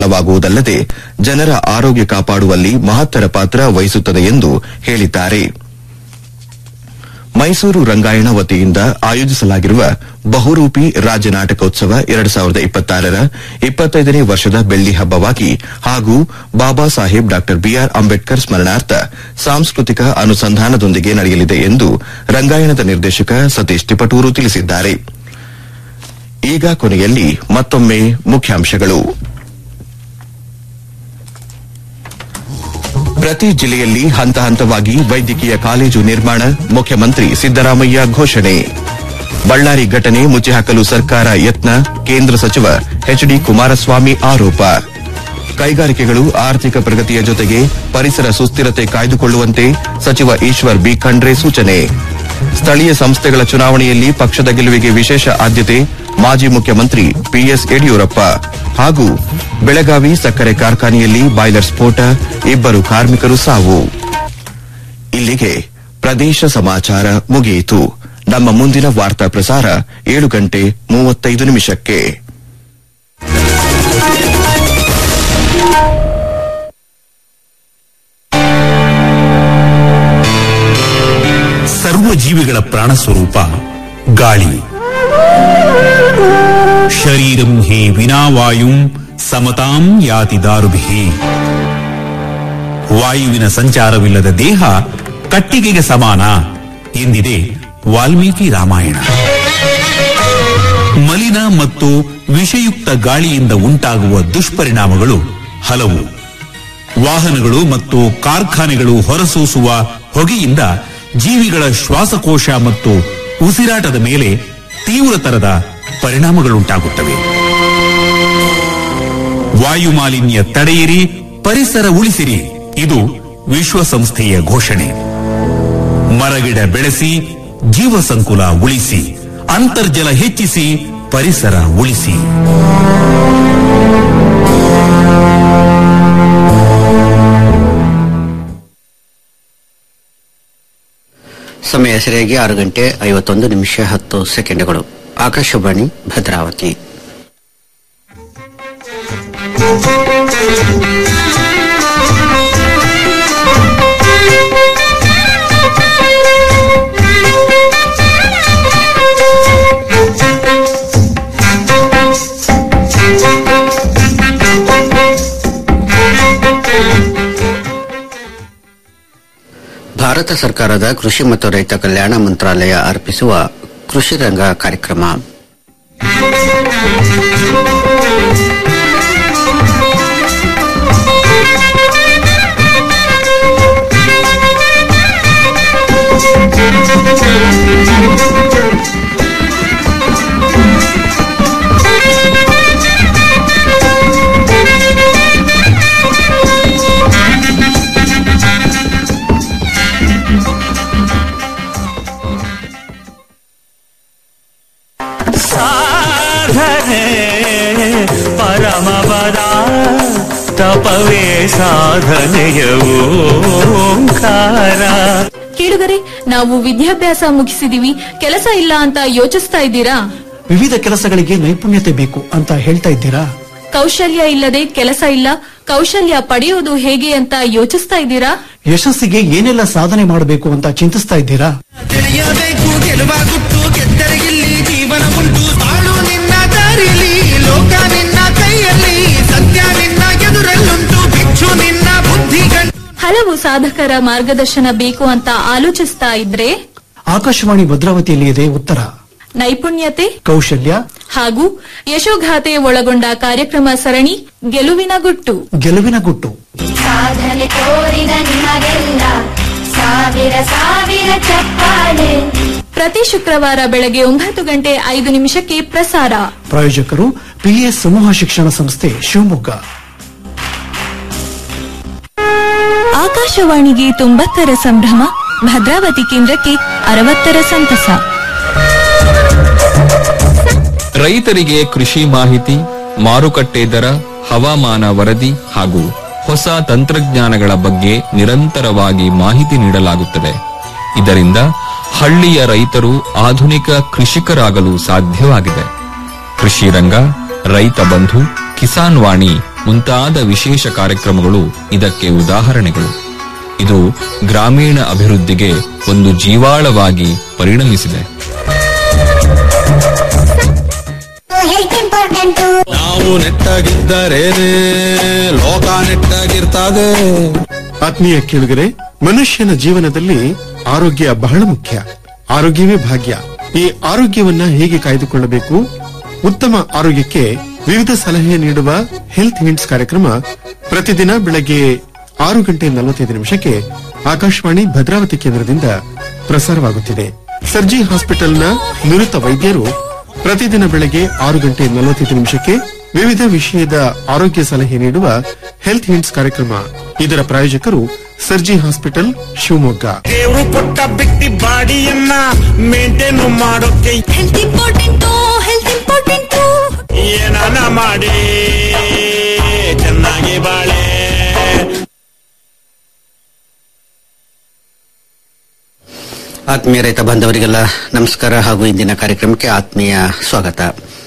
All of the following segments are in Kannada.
ವಾಗುವುದಲ್ಲದೆ ಜನರ ಆರೋಗ್ಯ ಕಾಪಾಡುವಲ್ಲಿ ಮಹತ್ತರ ಪಾತ್ರ ವಹಿಸುತ್ತದೆ ಎಂದು ಹೇಳಿದ್ದಾರೆ ಮೈಸೂರು ರಂಗಾಯಣ ವತಿಯಿಂದ ಆಯೋಜಿಸಲಾಗಿರುವ ಬಹುರೂಪಿ ರಾಜ್ಯ ನಾಟಕೋತ್ಸವ ಎರಡು ಸಾವಿರದ ಇಪ್ಪತ್ತಾರರ ಇಪ್ಪತ್ತೈದನೇ ವರ್ಷದ ಬೆಳ್ಳಿ ಹಬ್ಬವಾಗಿ ಹಾಗೂ ಬಾಬಾ ಸಾಹೇಬ್ ಡಾ ಬಿಆರ್ ಅಂಬೇಡ್ಕರ್ ಸ್ಮರಣಾರ್ಥ ಸಾಂಸ್ಕೃತಿಕ ಅನುಸಂಧಾನದೊಂದಿಗೆ ನಡೆಯಲಿದೆ ಎಂದು ರಂಗಾಯಣದ ನಿರ್ದೇಶಕ ಸತೀಶ್ ತಿಪಟೂರು ತಿಳಿಸಿದ್ದಾರೆ ಈಗ ಕೊನೆಯಲ್ಲಿ ಮತ್ತೊಮ್ಮೆ ಮುಖ್ಯಾಂಶಗಳು ಪ್ರತಿ ಜಿಲ್ಲೆಯಲ್ಲಿ ಹಂತ ಹಂತವಾಗಿ ವೈದ್ಯಕೀಯ ಕಾಲೇಜು ನಿರ್ಮಾಣ ಮುಖ್ಯಮಂತ್ರಿ ಸಿದ್ದರಾಮಯ್ಯ ಘೋಷಣೆ ಬಳ್ಳಾರಿ ಘಟನೆ ಮುಚ್ಚಿಹಾಕಲು ಸರ್ಕಾರ ಯತ್ನ ಕೇಂದ್ರ ಸಚಿವ ಎಚ್ಡಿ ಕುಮಾರಸ್ವಾಮಿ ಆರೋಪ ಕೈಗಾರಿಕೆಗಳು ಆರ್ಥಿಕ ಪ್ರಗತಿಯ ಜೊತೆಗೆ ಪರಿಸರ ಸುಸ್ಥಿರತೆ ಕಾಯ್ದುಕೊಳ್ಳುವಂತೆ ಸಚಿವ ಈಶ್ವರ್ ಬಿ ಖಂಡ್ರೆ ಸೂಚನೆ ಸ್ಥಳೀಯ ಸಂಸ್ಥೆಗಳ ಚುನಾವಣೆಯಲ್ಲಿ ಪಕ್ಷದ ಗೆಲುವಿಗೆ ವಿಶೇಷ ಆದ್ಯತೆ ಮಾಜಿ ಮುಖ್ಯಮಂತ್ರಿ ಬಿಎಸ್ ಯಡಿಯೂರಪ್ಪ ಹಾಗೂ ಬೆಳಗಾವಿ ಸಕ್ಕರೆ ಕಾರ್ಖಾನೆಯಲ್ಲಿ ಬಾಯ್ಲರ್ ಸ್ಫೋಟ ಇಬ್ಬರು ಕಾರ್ಮಿಕರು ಸಾವು ಇಲ್ಲಿಗೆ ಪ್ರದೇಶ ಸಮಾಚಾರ ಮುಗಿಯಿತು ನಮ್ಮ ಮುಂದಿನ ವಾರ್ತಾ ಪ್ರಸಾರ ಏಳು ಗಂಟೆ ಮೂವತ್ತೈದು ನಿಮಿಷಕ್ಕೆ ಸರ್ವ ಜೀವಿಗಳ ಪ್ರಾಣ ಸ್ವರೂಪ ಗಾಳಿ ಶರೀರಂ ಹಿ ವಿನಾವಾಯುಂ ಸಮತಾಂ ಯಾತಿ ದಾರುಭಿ ವಾಯುವಿನ ಸಂಚಾರವಿಲ್ಲದ ದೇಹ ಕಟ್ಟಿಗೆಗೆ ಸಮಾನ ಎಂದಿದೆ ವಾಲ್ಮೀಕಿ ರಾಮಾಯಣ ಮಲಿನ ಮತ್ತು ವಿಷಯುಕ್ತ ಗಾಳಿಯಿಂದ ಉಂಟಾಗುವ ದುಷ್ಪರಿಣಾಮಗಳು ಹಲವು ವಾಹನಗಳು ಮತ್ತು ಕಾರ್ಖಾನೆಗಳು ಹೊರಸೂಸುವ ಹೊಗೆಯಿಂದ ಜೀವಿಗಳ ಶ್ವಾಸಕೋಶ ಮತ್ತು ಉಸಿರಾಟದ ಮೇಲೆ ತೀವ್ರತರದ ಪರಿಣಾಮಗಳುಂಟಾಗುತ್ತವೆ ವಾಯು ಮಾಲಿನ್ಯ ತಡೆಯಿರಿ ಪರಿಸರ ಉಳಿಸಿರಿ ಇದು ವಿಶ್ವಸಂಸ್ಥೆಯ ಘೋಷಣೆ ಮರಗಿಡ ಬೆಳೆಸಿ ಜೀವ ಸಂಕುಲ ಉಳಿಸಿ ಅಂತರ್ಜಲ ಹೆಚ್ಚಿಸಿ ಪರಿಸರ ಉಳಿಸಿ ಸಮಯ ಸರಿಯಾಗಿ ಆರು ಗಂಟೆ ಐವತ್ತೊಂದು ನಿಮಿಷ ಹತ್ತು ಸೆಕೆಂಡ್ಗಳು ಆಕಾಶವಾಣಿ ಭದ್ರಾವತಿ ಭಾರತ ಸರ್ಕಾರದ ಕೃಷಿ ಮತ್ತು ರೈತ ಕಲ್ಯಾಣ ಮಂತ್ರಾಲಯ ಅರ್ಪಿಸುವ ಕೃಷಿ ರಂಗ ಕಾರ್ಯಕ್ರಮ ಸಾಧನೆ ಪರಮಪದ ತಪವೇ ಸಾಧನೆಯ ಓಂಕಾರ ಕೇಳುಗರೆ ನಾವು ವಿದ್ಯಾಭ್ಯಾಸ ಮುಗಿಸಿದೀವಿ ಕೆಲಸ ಇಲ್ಲ ಅಂತ ಯೋಚಿಸ್ತಾ ಇದ್ದೀರಾ ವಿವಿಧ ಕೆಲಸಗಳಿಗೆ ನೈಪುಣ್ಯತೆ ಬೇಕು ಅಂತ ಹೇಳ್ತಾ ಇದ್ದೀರಾ ಕೌಶಲ್ಯ ಇಲ್ಲದೆ ಕೆಲಸ ಇಲ್ಲ ಕೌಶಲ್ಯ ಪಡೆಯೋದು ಹೇಗೆ ಅಂತ ಯೋಚಿಸ್ತಾ ಇದ್ದೀರಾ ಯಶಸ್ಸಿಗೆ ಏನೆಲ್ಲ ಸಾಧನೆ ಮಾಡಬೇಕು ಅಂತ ಚಿಂತಿಸ್ತಾ ಇದ್ದೀರಾ ತಿಳಿಯಬೇಕು ಗೆಲುವ ಗುಟ್ಟು ಗೆದ್ದರೆ ಇಲ್ಲಿ ಜೀವನ ಉಂಟು ಬಾಳು ನಿನ್ನ ದಾರಿಲಿ ಲೋಕ ನಿನ್ನ ಕೈಯಲ್ಲಿ ಸತ್ಯ ನಿನ್ನ ಎದುರಲ್ಲುಂಟು ಬಿಚ್ಚು ನಿನ್ನ ಬುದ್ಧಿ ಗಂಟು ಹಲವು ಸಾಧಕರ ಮಾರ್ಗದರ್ಶನ ಬೇಕು ಅಂತ ಆಲೋಚಿಸ್ತಾ ಇದ್ರೆ ಆಕಾಶವಾಣಿ ಭದ್ರಾವತಿಯಲ್ಲಿ ಇದೆ ಉತ್ತರ ನೈಪುಣ್ಯತೆ ಕೌಶಲ್ಯ ಹಾಗೂ ಯಶೋಗಾಥೆ ಒಳಗೊಂಡ ಕಾರ್ಯಕ್ರಮ ಸರಣಿ ಗೆಲುವಿನ ಗುಟ್ಟು ಗೆಲುವಿನ ಗುಟ್ಟು ಸಾಧನೆ ತೋರಿದ ನಿಮಗೆಲ್ಲ ಸಾವಿರ ಸಾವಿರ ಚಪ್ಪಾಳೆ ಪ್ರತಿ ಶುಕ್ರವಾರ ಬೆಳಗ್ಗೆ ಒಂಬತ್ತು ಗಂಟೆ ಐದು ನಿಮಿಷಕ್ಕೆ ಪ್ರಸಾರ ಪ್ರಾಯೋಜಕರು ಪಿಎಸ್ ಸಮೂಹ ಶಿಕ್ಷಣ ಸಂಸ್ಥೆ ಶಿವಮೊಗ್ಗ ಆಕಾಶವಾಣಿಗೆ ತೊಂಬತ್ತರ ಸಂಭ್ರಮ ಭದ್ರಾವತಿ ಕೇಂದ್ರಕ್ಕೆ ಅರವತ್ತರ ಸಂತಸ ರೈತರಿಗೆ ಕೃಷಿ ಮಾಹಿತಿ ಮಾರುಕಟ್ಟೆ ದರ ಹವಾಮಾನ ವರದಿ ಹಾಗೂ ಹೊಸ ತಂತ್ರಜ್ಞಾನಗಳ ಬಗ್ಗೆ ನಿರಂತರವಾಗಿ ಮಾಹಿತಿ ನೀಡಲಾಗುತ್ತದೆ ಇದರಿಂದ ಹಳ್ಳಿಯ ರೈತರು ಆಧುನಿಕ ಕೃಷಿಕರಾಗಲು ಸಾಧ್ಯವಾಗಿದೆ ಕೃಷಿ ರಂಗ ರೈತ ಬಂಧು ಕಿಸಾನ್ ವಾಣಿ ಮುಂತಾದ ವಿಶೇಷ ಕಾರ್ಯಕ್ರಮಗಳು ಇದಕ್ಕೆ ಉದಾಹರಣೆಗಳು ಇದು ಗ್ರಾಮೀಣ ಅಭಿವೃದ್ಧಿಗೆ ಒಂದು ಜೀವಾಳವಾಗಿ ಪರಿಣಮಿಸಿದೆ ಹೆಲ್ತ್ ಇಂಪಾರ್ಟೆಂಟು ನಾವು ನೆಟ್ಟಾಗಿದ್ದರೇನೆ ಲೋಕ ನೆಟ್ಟಾಗಿರ್ತದೆ ಆತ್ಮೀಯ ಕೇಳುಗರೆ ಮನುಷ್ಯನ ಜೀವನದಲ್ಲಿ ಆರೋಗ್ಯ ಬಹಳ ಮುಖ್ಯ ಆರೋಗ್ಯವೇ ಭಾಗ್ಯ ಈ ಆರೋಗ್ಯವನ್ನ ಹೇಗೆ ಕಾಯ್ದುಕೊಳ್ಳಬೇಕು ಉತ್ತಮ ಆರೋಗ್ಯಕ್ಕೆ ವಿವಿಧ ಸಲಹೆ ನೀಡುವ ಹೆಲ್ತ್ ಹಿಂಟ್ಸ್ ಕಾರ್ಯಕ್ರಮ ಪ್ರತಿದಿನ ಬೆಳಗ್ಗೆ ಆರು ಗಂಟೆ ನಲವತ್ತೈದು ನಿಮಿಷಕ್ಕೆ ಆಕಾಶವಾಣಿ ಭದ್ರಾವತಿ ಕೇಂದ್ರದಿಂದ ಪ್ರಸಾರವಾಗುತ್ತಿದೆ ಸರ್ಜಿ ಹಾಸ್ಪಿಟಲ್ನ ನುರಿತ ವೈದ್ಯರು ಪ್ರತಿದಿನ ಬೆಳಗ್ಗೆ ಆರು ಗಂಟೆ ನಲವತ್ತೈದು ನಿಮಿಷಕ್ಕೆ ವಿವಿಧ ವಿಷಯದ ಆರೋಗ್ಯ ಸಲಹೆ ನೀಡುವ ಹೆಲ್ತ್ ಹಿಂಟ್ಸ್ ಕಾರ್ಯಕ್ರಮ ಇದರ ಪ್ರಾಯೋಜಕರು ಸರ್ಜಿ ಹಾಸ್ಪಿಟಲ್ ಶಿವಮೊಗ್ಗ ದೇವ್ರು ಕೊಟ್ಟ ಬಿಟ್ಟಿ ಬಾಡಿಯನ್ನ ಮೇಂಟೈನ್ ಮಾಡೋಕೆ ಹೆಲ್ತ್ ಇಂಪಾರ್ಟೆಂಟು ಹೆಲ್ತ್ ಇಂಪಾರ್ಟೆಂಟು ಏನಾನ ಮಾಡಿ ಚೆನ್ನಾಗಿ ಬಾಳೆ ಆತ್ಮೀಯ ರೈತ ಬಾಂಧವರಿಗೆಲ್ಲ ನಮಸ್ಕಾರ ಹಾಗೂ ಇಂದಿನ ಕಾರ್ಯಕ್ರಮಕ್ಕೆ ಆತ್ಮೀಯ ಸ್ವಾಗತ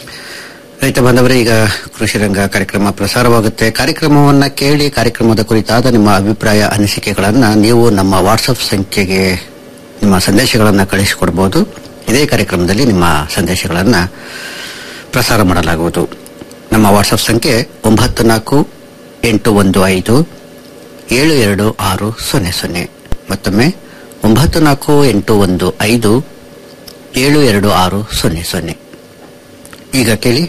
ರೈತ ಬಾಂಧವರೇ ಈಗ ಕೃಷಿ ರಂಗ ಕಾರ್ಯಕ್ರಮ ಪ್ರಸಾರವಾಗುತ್ತೆ ಕಾರ್ಯಕ್ರಮವನ್ನ ಕೇಳಿ ಕಾರ್ಯಕ್ರಮದ ಕುರಿತಾದ ನಿಮ್ಮ ಅಭಿಪ್ರಾಯ ಅನಿಸಿಕೆಗಳನ್ನ ನೀವು ನಮ್ಮ ವಾಟ್ಸಪ್ ಸಂಖ್ಯೆಗೆ ನಿಮ್ಮ ಸಂದೇಶಗಳನ್ನ ಕಳಿಸಿಕೊಡಬಹುದು ಇದೇ ಕಾರ್ಯಕ್ರಮದಲ್ಲಿ ನಿಮ್ಮ ಸಂದೇಶಗಳನ್ನ ಪ್ರಸಾರ ಮಾಡಲಾಗುವುದು ನಮ್ಮ ವಾಟ್ಸಪ್ ಸಂಖ್ಯೆ ಒಂಬತ್ತು ನಾಲ್ಕು ಎಂಟು ಒಂದು ಐದು ಏಳು ಎರಡು ಆರು ಸೊನ್ನೆ ಸೊನ್ನೆ ಮತ್ತೊಮ್ಮೆ ಒಂಬತ್ತು ನಾಲ್ಕು ಎಂಟು ಒಂದು ಐದು ಏಳು ಎರಡು ಆರು ಸೊನ್ನೆ ಸೊನ್ನೆ ಈಗ ಕೇಳಿ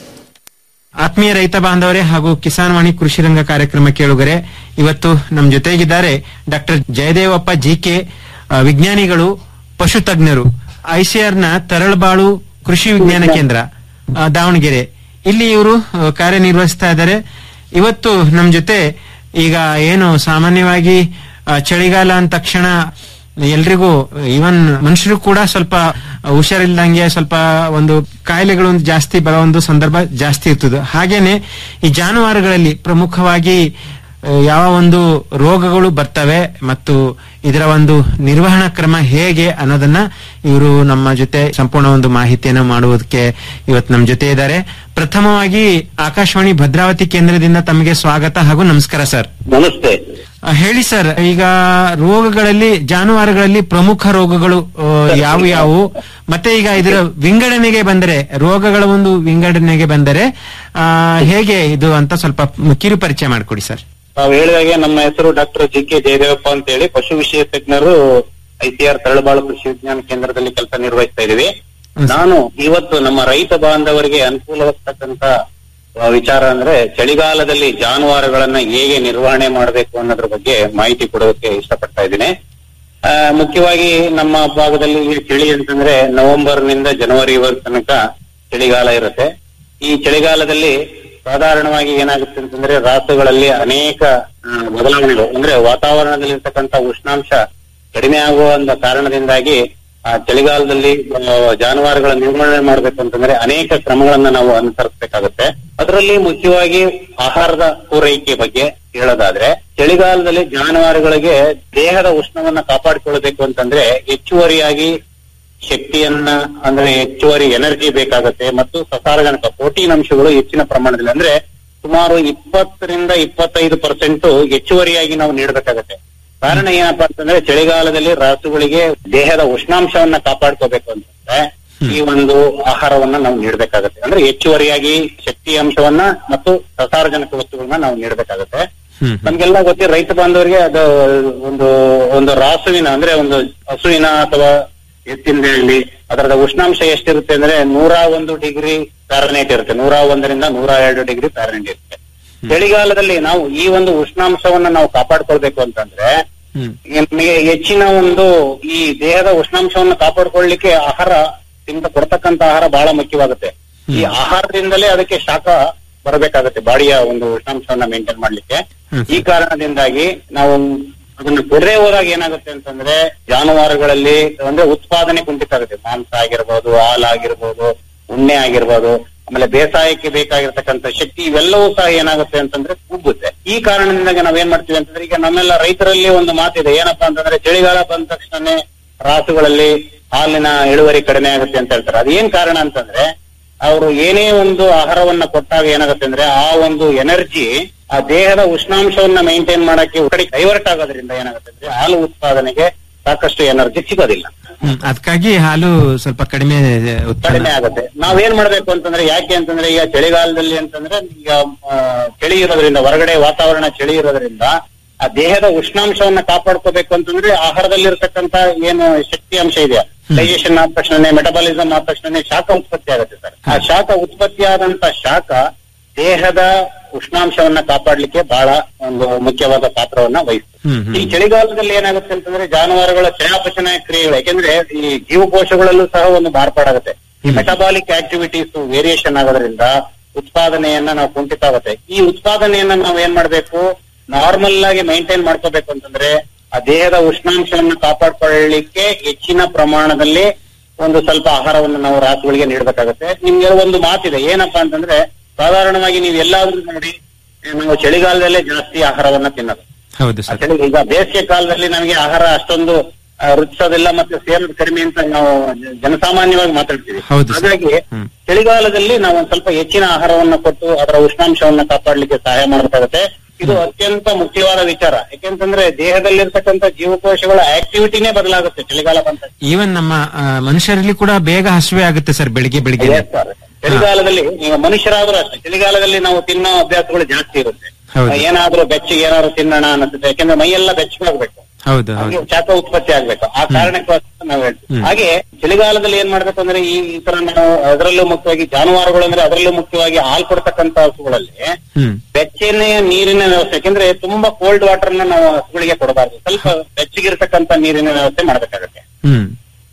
ಆತ್ಮೀಯ ರೈತ ಬಾಂಧವರೇ ಹಾಗೂ ಕಿಸಾನ್ ವಾಣಿ ಕೃಷಿ ರಂಗ ಕಾರ್ಯಕ್ರಮ ಕೇಳುಗರೆ ಇವತ್ತು ನಮ್ಮ ಜೊತೆಗಿದ್ದಾರೆ ಡಾಕ್ಟರ್ ಜಯದೇವಪ್ಪ ಜಿಕೆ ಆ, ವಿಜ್ಞಾನಿಗಳು ಪಶು ತಜ್ಞರು ಐಸಿಆರ್ ನ ತರಳಬಾಳು ಕೃಷಿ ವಿಜ್ಞಾನ ಕೇಂದ್ರ ಆ, ದಾವಣಗೆರೆ ಇಲ್ಲಿ ಇವರು ಆ, ಕಾರ್ಯನಿರ್ವಹಿಸ್ತಾ ಇದ್ದಾರೆ ಇವತ್ತು ನಮ್ಮ ಜೊತೆ ಈಗ ಏನು ಸಾಮಾನ್ಯವಾಗಿ ಆ, ಚಳಿಗಾಲ ಅಂದ ತಕ್ಷಣ ಎಲ್ರಿಗೂ ಇವನ್ ಮನುಷ್ಯರು ಕೂಡ ಸ್ವಲ್ಪ ಹುಷಾರಿಲ್ದಂಗೆ ಸ್ವಲ್ಪ ಒಂದು ಕಾಯಿಲೆಗಳು ಒಂದು ಜಾಸ್ತಿ ಬರೋ ಒಂದು ಸಂದರ್ಭ ಜಾಸ್ತಿ ಇರ್ತದೆ ಹಾಗೇನೆ ಈ ಜಾನುವಾರುಗಳಲ್ಲಿ ಪ್ರಮುಖವಾಗಿ ಆ, ಯಾವ ಒಂದು ರೋಗಗಳು ಬರ್ತವೆ ಮತ್ತು ಇದರ ಒಂದು ನಿರ್ವಹಣಾ ಕ್ರಮ ಹೇಗೆ ಅನ್ನೋದನ್ನ ಇವರು ನಮ್ಮ ಜೊತೆ ಸಂಪೂರ್ಣ ಒಂದು ಮಾಹಿತಿಯನ್ನು ಮಾಡುವುದಕ್ಕೆ ಇವತ್ತು ನಮ್ಮ ಜೊತೆ ಇದ್ದಾರೆ ಪ್ರಥಮವಾಗಿ ಆಕಾಶವಾಣಿ ಭದ್ರಾವತಿ ಕೇಂದ್ರದಿಂದ ತಮಗೆ ಸ್ವಾಗತ ಹಾಗೂ ನಮಸ್ಕಾರ ಸರ್ ನಮಸ್ತೆ ಆ, ಹೇಳಿ ಸರ್ ಈಗ ರೋಗಗಳಲ್ಲಿ ಜಾನುವಾರುಗಳಲ್ಲಿ ಪ್ರಮುಖ ರೋಗಗಳು ಆ, ಯಾವು ಯಾವುವು ಮತ್ತೆ ಈಗ ಇದರ ವಿಂಗಡಣೆಗೆ ಬಂದರೆ ರೋಗಗಳ ಒಂದು ವಿಂಗಡಣೆಗೆ ಬಂದರೆ ಆ, ಹೇಗೆ ಇದು ಅಂತ ಸ್ವಲ್ಪ ಕಿರು ಪರಿಚಯ ಮಾಡಿಕೊಡಿ ಸರ್ ತಾವು ಹೇಳಿದಾಗೆ ನಮ್ಮ ಹೆಸರು ಡಾಕ್ಟರ್ ಜಿ ಕೆ ಜಯದೇವಪ್ಪ ಅಂತ ಹೇಳಿ ಪಶು ವಿಷಯ ತಜ್ಞರು ಐಸಿಆರ್ ತರಳಬಾಳು ಕೃಷಿ ವಿಜ್ಞಾನ ಕೇಂದ್ರದಲ್ಲಿ ಕೆಲಸ ನಿರ್ವಹಿಸ್ತಾ ಇದೀವಿ ನಾನು ಇವತ್ತು ನಮ್ಮ ರೈತ ಬಾಂಧವರಿಗೆ ಅನುಕೂಲವಾಗ್ತಕ್ಕಂತ ಆ, ವಿಚಾರ ಅಂದ್ರೆ ಚಳಿಗಾಲದಲ್ಲಿ ಜಾನುವಾರುಗಳನ್ನ ಹೇಗೆ ನಿರ್ವಹಣೆ ಮಾಡಬೇಕು ಅನ್ನೋದ್ರ ಬಗ್ಗೆ ಮಾಹಿತಿ ಕೊಡೋದಕ್ಕೆ ಇಷ್ಟಪಡ್ತಾ ಇದ್ದೀನಿ ಆ, ಮುಖ್ಯವಾಗಿ ನಮ್ಮ ಭಾಗದಲ್ಲಿ ಈ ಚಳಿ ಅಂತಂದ್ರೆ ನವೆಂಬರ್ ನಿಂದ ಜನವರಿ ತನಕ ಚಳಿಗಾಲ ಇರುತ್ತೆ ಈ ಚಳಿಗಾಲದಲ್ಲಿ ಸಾಧಾರಣವಾಗಿ ಏನಾಗುತ್ತೆ ಅಂತಂದ್ರೆ ರಾಸುಗಳಲ್ಲಿ ಅನೇಕ ಆ, ಬದಲಾವಣೆಗಳು ಅಂದ್ರೆ ವಾತಾವರಣದಲ್ಲಿ ಇರ್ತಕ್ಕಂಥ ಉಷ್ಣಾಂಶ ಕಡಿಮೆ ಆಗುವ ಒಂದು ಕಾರಣದಿಂದಾಗಿ ಆ ಚಳಿಗಾಲದಲ್ಲಿ ಆ, ಜಾನುವಾರುಗಳ ನಿರ್ವಹಣೆ ಮಾಡ್ಬೇಕು ಅಂತಂದ್ರೆ ಅನೇಕ ಕ್ರಮಗಳನ್ನ ನಾವು ಅನುಸರಿಸಬೇಕಾಗುತ್ತೆ ಅದರಲ್ಲಿ ಮುಖ್ಯವಾಗಿ ಆಹಾರದ ಪೂರೈಕೆ ಬಗ್ಗೆ ಹೇಳೋದಾದ್ರೆ ಚಳಿಗಾಲದಲ್ಲಿ ಜಾನುವಾರುಗಳಿಗೆ ದೇಹದ ಉಷ್ಣವನ್ನ ಕಾಪಾಡಿಕೊಳ್ಳಬೇಕು ಅಂತಂದ್ರೆ ಹೆಚ್ಚುವರಿಯಾಗಿ ಶಕ್ತಿಯನ್ನ ಅಂದ್ರೆ ಹೆಚ್ಚುವರಿ ಎನರ್ಜಿ ಬೇಕಾಗುತ್ತೆ ಮತ್ತು ಸಸಾರಜನಕ ಪ್ರೋಟೀನ್ ಅಂಶಗಳು ಹೆಚ್ಚಿನ ಪ್ರಮಾಣದಲ್ಲಿ ಅಂದ್ರೆ ಸುಮಾರು ಇಪ್ಪತ್ತರಿಂದ ಇಪ್ಪತ್ತೈದು ಪರ್ಸೆಂಟ್ ಹೆಚ್ಚುವರಿಯಾಗಿ ನಾವು ನೀಡಬೇಕಾಗತ್ತೆ ಕಾರಣ ಏನಪ್ಪಾ ಅಂತಂದ್ರೆ ಚಳಿಗಾಲದಲ್ಲಿ ರಾಸುಗಳಿಗೆ ದೇಹದ ಉಷ್ಣಾಂಶವನ್ನ ಕಾಪಾಡ್ಕೋಬೇಕು ಅಂತಂದ್ರೆ ಈ ಒಂದು ಆಹಾರವನ್ನ ನಾವು ನೀಡಬೇಕಾಗತ್ತೆ ಅಂದ್ರೆ ಹೆಚ್ಚುವರಿಯಾಗಿ ಶಕ್ತಿ ಅಂಶವನ್ನ ಮತ್ತು ಸಸಾರಜನಕ ವಸ್ತುಗಳನ್ನ ನಾವು ನೀಡಬೇಕಾಗತ್ತೆ ನಮ್ಗೆಲ್ಲ ಗೊತ್ತಿ ರೈತ ಬಾಂಧವರಿಗೆ ಅದು ಒಂದು ಒಂದು ರಾಸುವಿನ ಅಂದ್ರೆ ಒಂದು ಹಸುವಿನ ಅಥವಾ ಎತ್ತಿಂದ ಆಗಲಿ ಅದರದ ಉಷ್ಣಾಂಶ ಎಷ್ಟಿರುತ್ತೆ ಅಂದ್ರೆ ನೂರ ಒಂದು ಡಿಗ್ರಿ ಫ್ಯಾರನೈಟ್ ಇರುತ್ತೆ ನೂರ ಒಂದರಿಂದ ನೂರ ಎರಡು ಡಿಗ್ರಿ ಫ್ಯಾರನೈಟ್ ಇರುತ್ತೆ ಚಳಿಗಾಲದಲ್ಲಿ ನಾವು ಈ ಒಂದು ಉಷ್ಣಾಂಶವನ್ನ ನಾವು ಕಾಪಾಡ್ಕೊಳ್ಬೇಕು ಅಂತಂದ್ರೆ ನಮಗೆ ಹೆಚ್ಚಿನ ಒಂದು ಈ ದೇಹದ ಉಷ್ಣಾಂಶವನ್ನು ಕಾಪಾಡ್ಕೊಳ್ಳಿಕ್ಕೆ ಆಹಾರ ತಿಂದ ಕೊಡ್ತಕ್ಕಂತ ಆಹಾರ ಬಹಳ ಮುಖ್ಯವಾಗುತ್ತೆ ಈ ಆಹಾರದಿಂದಲೇ ಅದಕ್ಕೆ ಶಾಖ ಬರಬೇಕಾಗುತ್ತೆ ಬಾಡಿಯ ಒಂದು ಉಷ್ಣಾಂಶವನ್ನ ಮೇಂಟೈನ್ ಮಾಡ್ಲಿಕ್ಕೆ ಈ ಕಾರಣದಿಂದಾಗಿ ನಾವು ಅದನ್ನ ಕೊಡದೆ ಹೋದಾಗ ಏನಾಗುತ್ತೆ ಅಂತಂದ್ರೆ ಜಾನುವಾರುಗಳಲ್ಲಿ ಅಂದ್ರೆ ಉತ್ಪಾದನೆ ಕುಂಠಿತ ಆಗುತ್ತೆ ಮಾಂಸ ಆಗಿರ್ಬೋದು ಹಾಲು ಆಗಿರ್ಬೋದು ಉಣ್ಣೆ ಆಗಿರ್ಬೋದು ಆಮೇಲೆ ಬೇಸಾಯಕ್ಕೆ ಬೇಕಾಗಿರ್ತಕ್ಕಂಥ ಶಕ್ತಿ ಇವೆಲ್ಲವೂ ಸಹ ಏನಾಗುತ್ತೆ ಅಂತಂದ್ರೆ ಕುಗ್ಗುತ್ತೆ ಈ ಕಾರಣದಿಂದಾಗಿ ನಾವೇನ್ ಮಾಡ್ತೀವಿ ಅಂತಂದ್ರೆ ಈಗ ನಮ್ಮೆಲ್ಲ ರೈತರಲ್ಲಿ ಒಂದು ಮಾತಿದೆ ಏನಪ್ಪಾ ಅಂತಂದ್ರೆ ಚಳಿಗಾಲ ಬಂದ ತಕ್ಷಣನೇ ರಾಸುಗಳಲ್ಲಿ ಹಾಲಿನ ಇಳುವರಿ ಕಡಿಮೆ ಆಗುತ್ತೆ ಅಂತ ಹೇಳ್ತಾರೆ ಅದೇನ್ ಕಾರಣ ಅಂತಂದ್ರೆ ಅವರು ಏನೇ ಒಂದು ಆಹಾರವನ್ನ ಕೊಟ್ಟಾಗ ಏನಾಗುತ್ತೆ ಅಂದ್ರೆ ಆ ಒಂದು ಎನರ್ಜಿ ಆ ದೇಹದ ಉಷ್ಣಾಂಶವನ್ನ ಮೇಂಟೈನ್ ಮಾಡಕ್ಕೆ ಕಡೆ ಡೈವರ್ಟ್ ಆಗೋದ್ರಿಂದ ಏನಾಗುತ್ತೆ ಅಂದ್ರೆ ಹಾಲು ಉತ್ಪಾದನೆಗೆ ಸಾಕಷ್ಟು ಎನರ್ಜಿ ಸಿಗೋದಿಲ್ಲ ಹ್ಮ್ ಅದಕ್ಕಾಗಿ ಹಾಲು ಸ್ವಲ್ಪ ಕಡಿಮೆ ಉತ್ಪನ್ನ ಕಡಿಮೆ ಆಗುತ್ತೆ ನಾವೇನ್ ಮಾಡ್ಬೇಕು ಅಂತಂದ್ರೆ ಯಾಕೆ ಅಂತಂದ್ರೆ ಈಗ ಚಳಿಗಾಲದಲ್ಲಿ ಅಂತಂದ್ರೆ ಈಗ ಆ, ಚಳಿ ಇರೋದ್ರಿಂದ ಹೊರಗಡೆ ವಾತಾವರಣ ಚಳಿ ಇರೋದ್ರಿಂದ ಆ ದೇಹದ ಉಷ್ಣಾಂಶವನ್ನ ಕಾಪಾಡ್ಕೋಬೇಕು ಅಂತಂದ್ರೆ ಆಹಾರದಲ್ಲಿರ್ತಕ್ಕಂತ ಏನು ಶಕ್ತಿ ಅಂಶ ಇದೆ ಡೈಜೆಷನ್ ಆದ ತಕ್ಷಣ ಮೆಟಬಾಲಿಸಮ್ ಆದ ತಕ್ಷಣ ಶಾಖ ಉತ್ಪತ್ತಿ ಆಗುತ್ತೆ ಸರ್ ಆ ಶಾಖ ಉತ್ಪತ್ತಿ ಆದಂತ ಶಾಖ ದೇಹದ ಉಷ್ಣಾಂಶವನ್ನ ಕಾಪಾಡ್ಲಿಕ್ಕೆ ಬಹಳ ಒಂದು ಮುಖ್ಯವಾದ ಪಾತ್ರವನ್ನ ವಹಿಸ್ತದೆ ಈ ಚಳಿಗಾಲದಲ್ಲಿ ಏನಾಗುತ್ತೆ ಅಂತಂದ್ರೆ ಜಾನುವಾರುಗಳ ಚಯಾಪಚನ ಕ್ರಿಯೆಗಳು ಯಾಕೆಂದ್ರೆ ಈ ಜೀವಕೋಶಗಳಲ್ಲೂ ಸಹ ಒಂದು ಮಾರ್ಪಾಡಾಗುತ್ತೆ ಈ ಮೆಟಬಾಲಿಕ್ ಆಕ್ಟಿವಿಟೀಸ್ ವೇರಿಯೇಷನ್ ಆಗೋದ್ರಿಂದ ಉತ್ಪಾದನೆಯನ್ನ ನಾವು ಕುಂಠಿತ ಆಗುತ್ತೆ ಈ ಉತ್ಪಾದನೆಯನ್ನ ನಾವು ಏನ್ ಮಾಡ್ಬೇಕು ನಾರ್ಮಲ್ ಆಗಿ ಮೈಂಟೈನ್ ಮಾಡ್ಕೋಬೇಕು ಅಂತಂದ್ರೆ ಆ ದೇಹದ ಉಷ್ಣಾಂಶವನ್ನು ಕಾಪಾಡ್ಕೊಳ್ಳಿಕ್ಕೆ ಹೆಚ್ಚಿನ ಪ್ರಮಾಣದಲ್ಲಿ ಒಂದು ಸ್ವಲ್ಪ ಆಹಾರವನ್ನು ನಾವು ರಾಸುಗಳಿಗೆ ನೀಡಬೇಕಾಗುತ್ತೆ ನಿಮ್ಗೆ ಒಂದು ಮಾತಿದೆ ಏನಪ್ಪಾ ಅಂತಂದ್ರೆ ಸಾಧಾರಣವಾಗಿ ನೀವು ಎಲ್ಲಾದ್ರೂ ನೋಡಿ ನಾವು ಚಳಿಗಾಲದಲ್ಲೇ ಜಾಸ್ತಿ ಆಹಾರವನ್ನ ತಿನ್ನೋದು ಹೌದು ಆ ಚಳಿ ಈಗ ಬೇಸಿಗೆ ಕಾಲದಲ್ಲಿ ನಮಗೆ ಆಹಾರ ಅಷ್ಟೊಂದು ಆ, ರುಚಿಸೋದಿಲ್ಲ ಮತ್ತೆ ಸೇರೋದು ಕಡಿಮೆ ಅಂತ ನಾವು ಜ- ಜನಸಾಮಾನ್ಯವಾಗಿ ಮಾತಾಡ್ತೀವಿ ಹೌದು ಸರ್. ಹಾಗಾಗಿ ಚಳಿಗಾಲದಲ್ಲಿ ನಾವು ಒಂದ್ ಸ್ವಲ್ಪ ಹೆಚ್ಚಿನ ಆಹಾರವನ್ನ ಕೊಟ್ಟು ಅದರ ಉಷ್ಣಾಂಶವನ್ನ ಕಾಪಾಡಲಿಕ್ಕೆ ಸಹಾಯ ಮಾಡಬೇಕಾಗುತ್ತೆ ಇದು ಅತ್ಯಂತ ಮುಖ್ಯವಾದ ವಿಚಾರ ಯಾಕೆಂತಂದ್ರೆ ದೇಹದಲ್ಲಿರ್ತಕ್ಕಂಥ ಜೀವಕೋಶಗಳ ಆಕ್ಟಿವಿಟಿನೇ ಬದಲಾಗುತ್ತೆ ಚಳಿಗಾಲ ಬಂದ ಈವನ್ ನಮ್ಮ ಆ, ಮನುಷ್ಯರಲ್ಲಿ ಕೂಡ ಬೇಗ ಹಸುವೆ ಆಗುತ್ತೆ ಸರ್ ಬೆಳಿಗ್ಗೆ ಬೆಳಿಗ್ಗೆ ಚಳಿಗಾಲದಲ್ಲಿ ಈಗ ಮನುಷ್ಯರಾದ್ರೂ ಅಷ್ಟೇ ಚಳಿಗಾಲದಲ್ಲಿ ನಾವು ತಿನ್ನೋ ಅಭ್ಯಾಸಗಳು ಜಾಸ್ತಿ ಇರುತ್ತೆ ಹೌದು. ಏನಾದ್ರೂ ಬೆಚ್ಚಗೆ ಏನಾದ್ರು ತಿನ್ನೋಣ ಅನ್ನಿಸುತ್ತೆ ಯಾಕೆಂದ್ರೆ ಮೈಯೆಲ್ಲ ಬೆಚ್ಚಗಾಗ್ಬೇಕು ಹೌದು ಹಾಗೆ ಹೌದು ಶಾಖ ಉತ್ಪತ್ತಿ ಆಗ್ಬೇಕು ಆ ಕಾರಣಕ್ಕೋಸ್ಕರ ನಾವು ಹೇಳ್ತೀವಿ ಹಾಗೆ ಚಳಿಗಾಲದಲ್ಲಿ ಏನ್ ಮಾಡ್ಬೇಕು ಅಂದ್ರೆ ಈ ಈ ತರ ನಾವು ಅದರಲ್ಲೂ ಮುಖ್ಯವಾಗಿ ಜಾನುವಾರುಗಳು ಅಂದ್ರೆ ಅದರಲ್ಲೂ ಮುಖ್ಯವಾಗಿ ಹಾಲು ಕೊಡ್ತಕ್ಕಂತ ಹಸುಗಳಲ್ಲಿ ಹ್ಮ್ ಬೆಚ್ಚನೆಯ ನೀರಿನ ವ್ಯವಸ್ಥೆ ಯಾಕೆಂದ್ರೆ ತುಂಬಾ ಕೋಲ್ಡ್ ವಾಟರ್ ನ ನಾವು ಹಸುಗಳಿಗೆ ಕೊಡಬಾರ್ದು ಸ್ವಲ್ಪ ಬೆಚ್ಚಗಿರ್ತಕ್ಕಂತ ನೀರಿನ ವ್ಯವಸ್ಥೆ ಮಾಡ್ಬೇಕಾಗತ್ತೆ ಹ್ಮ್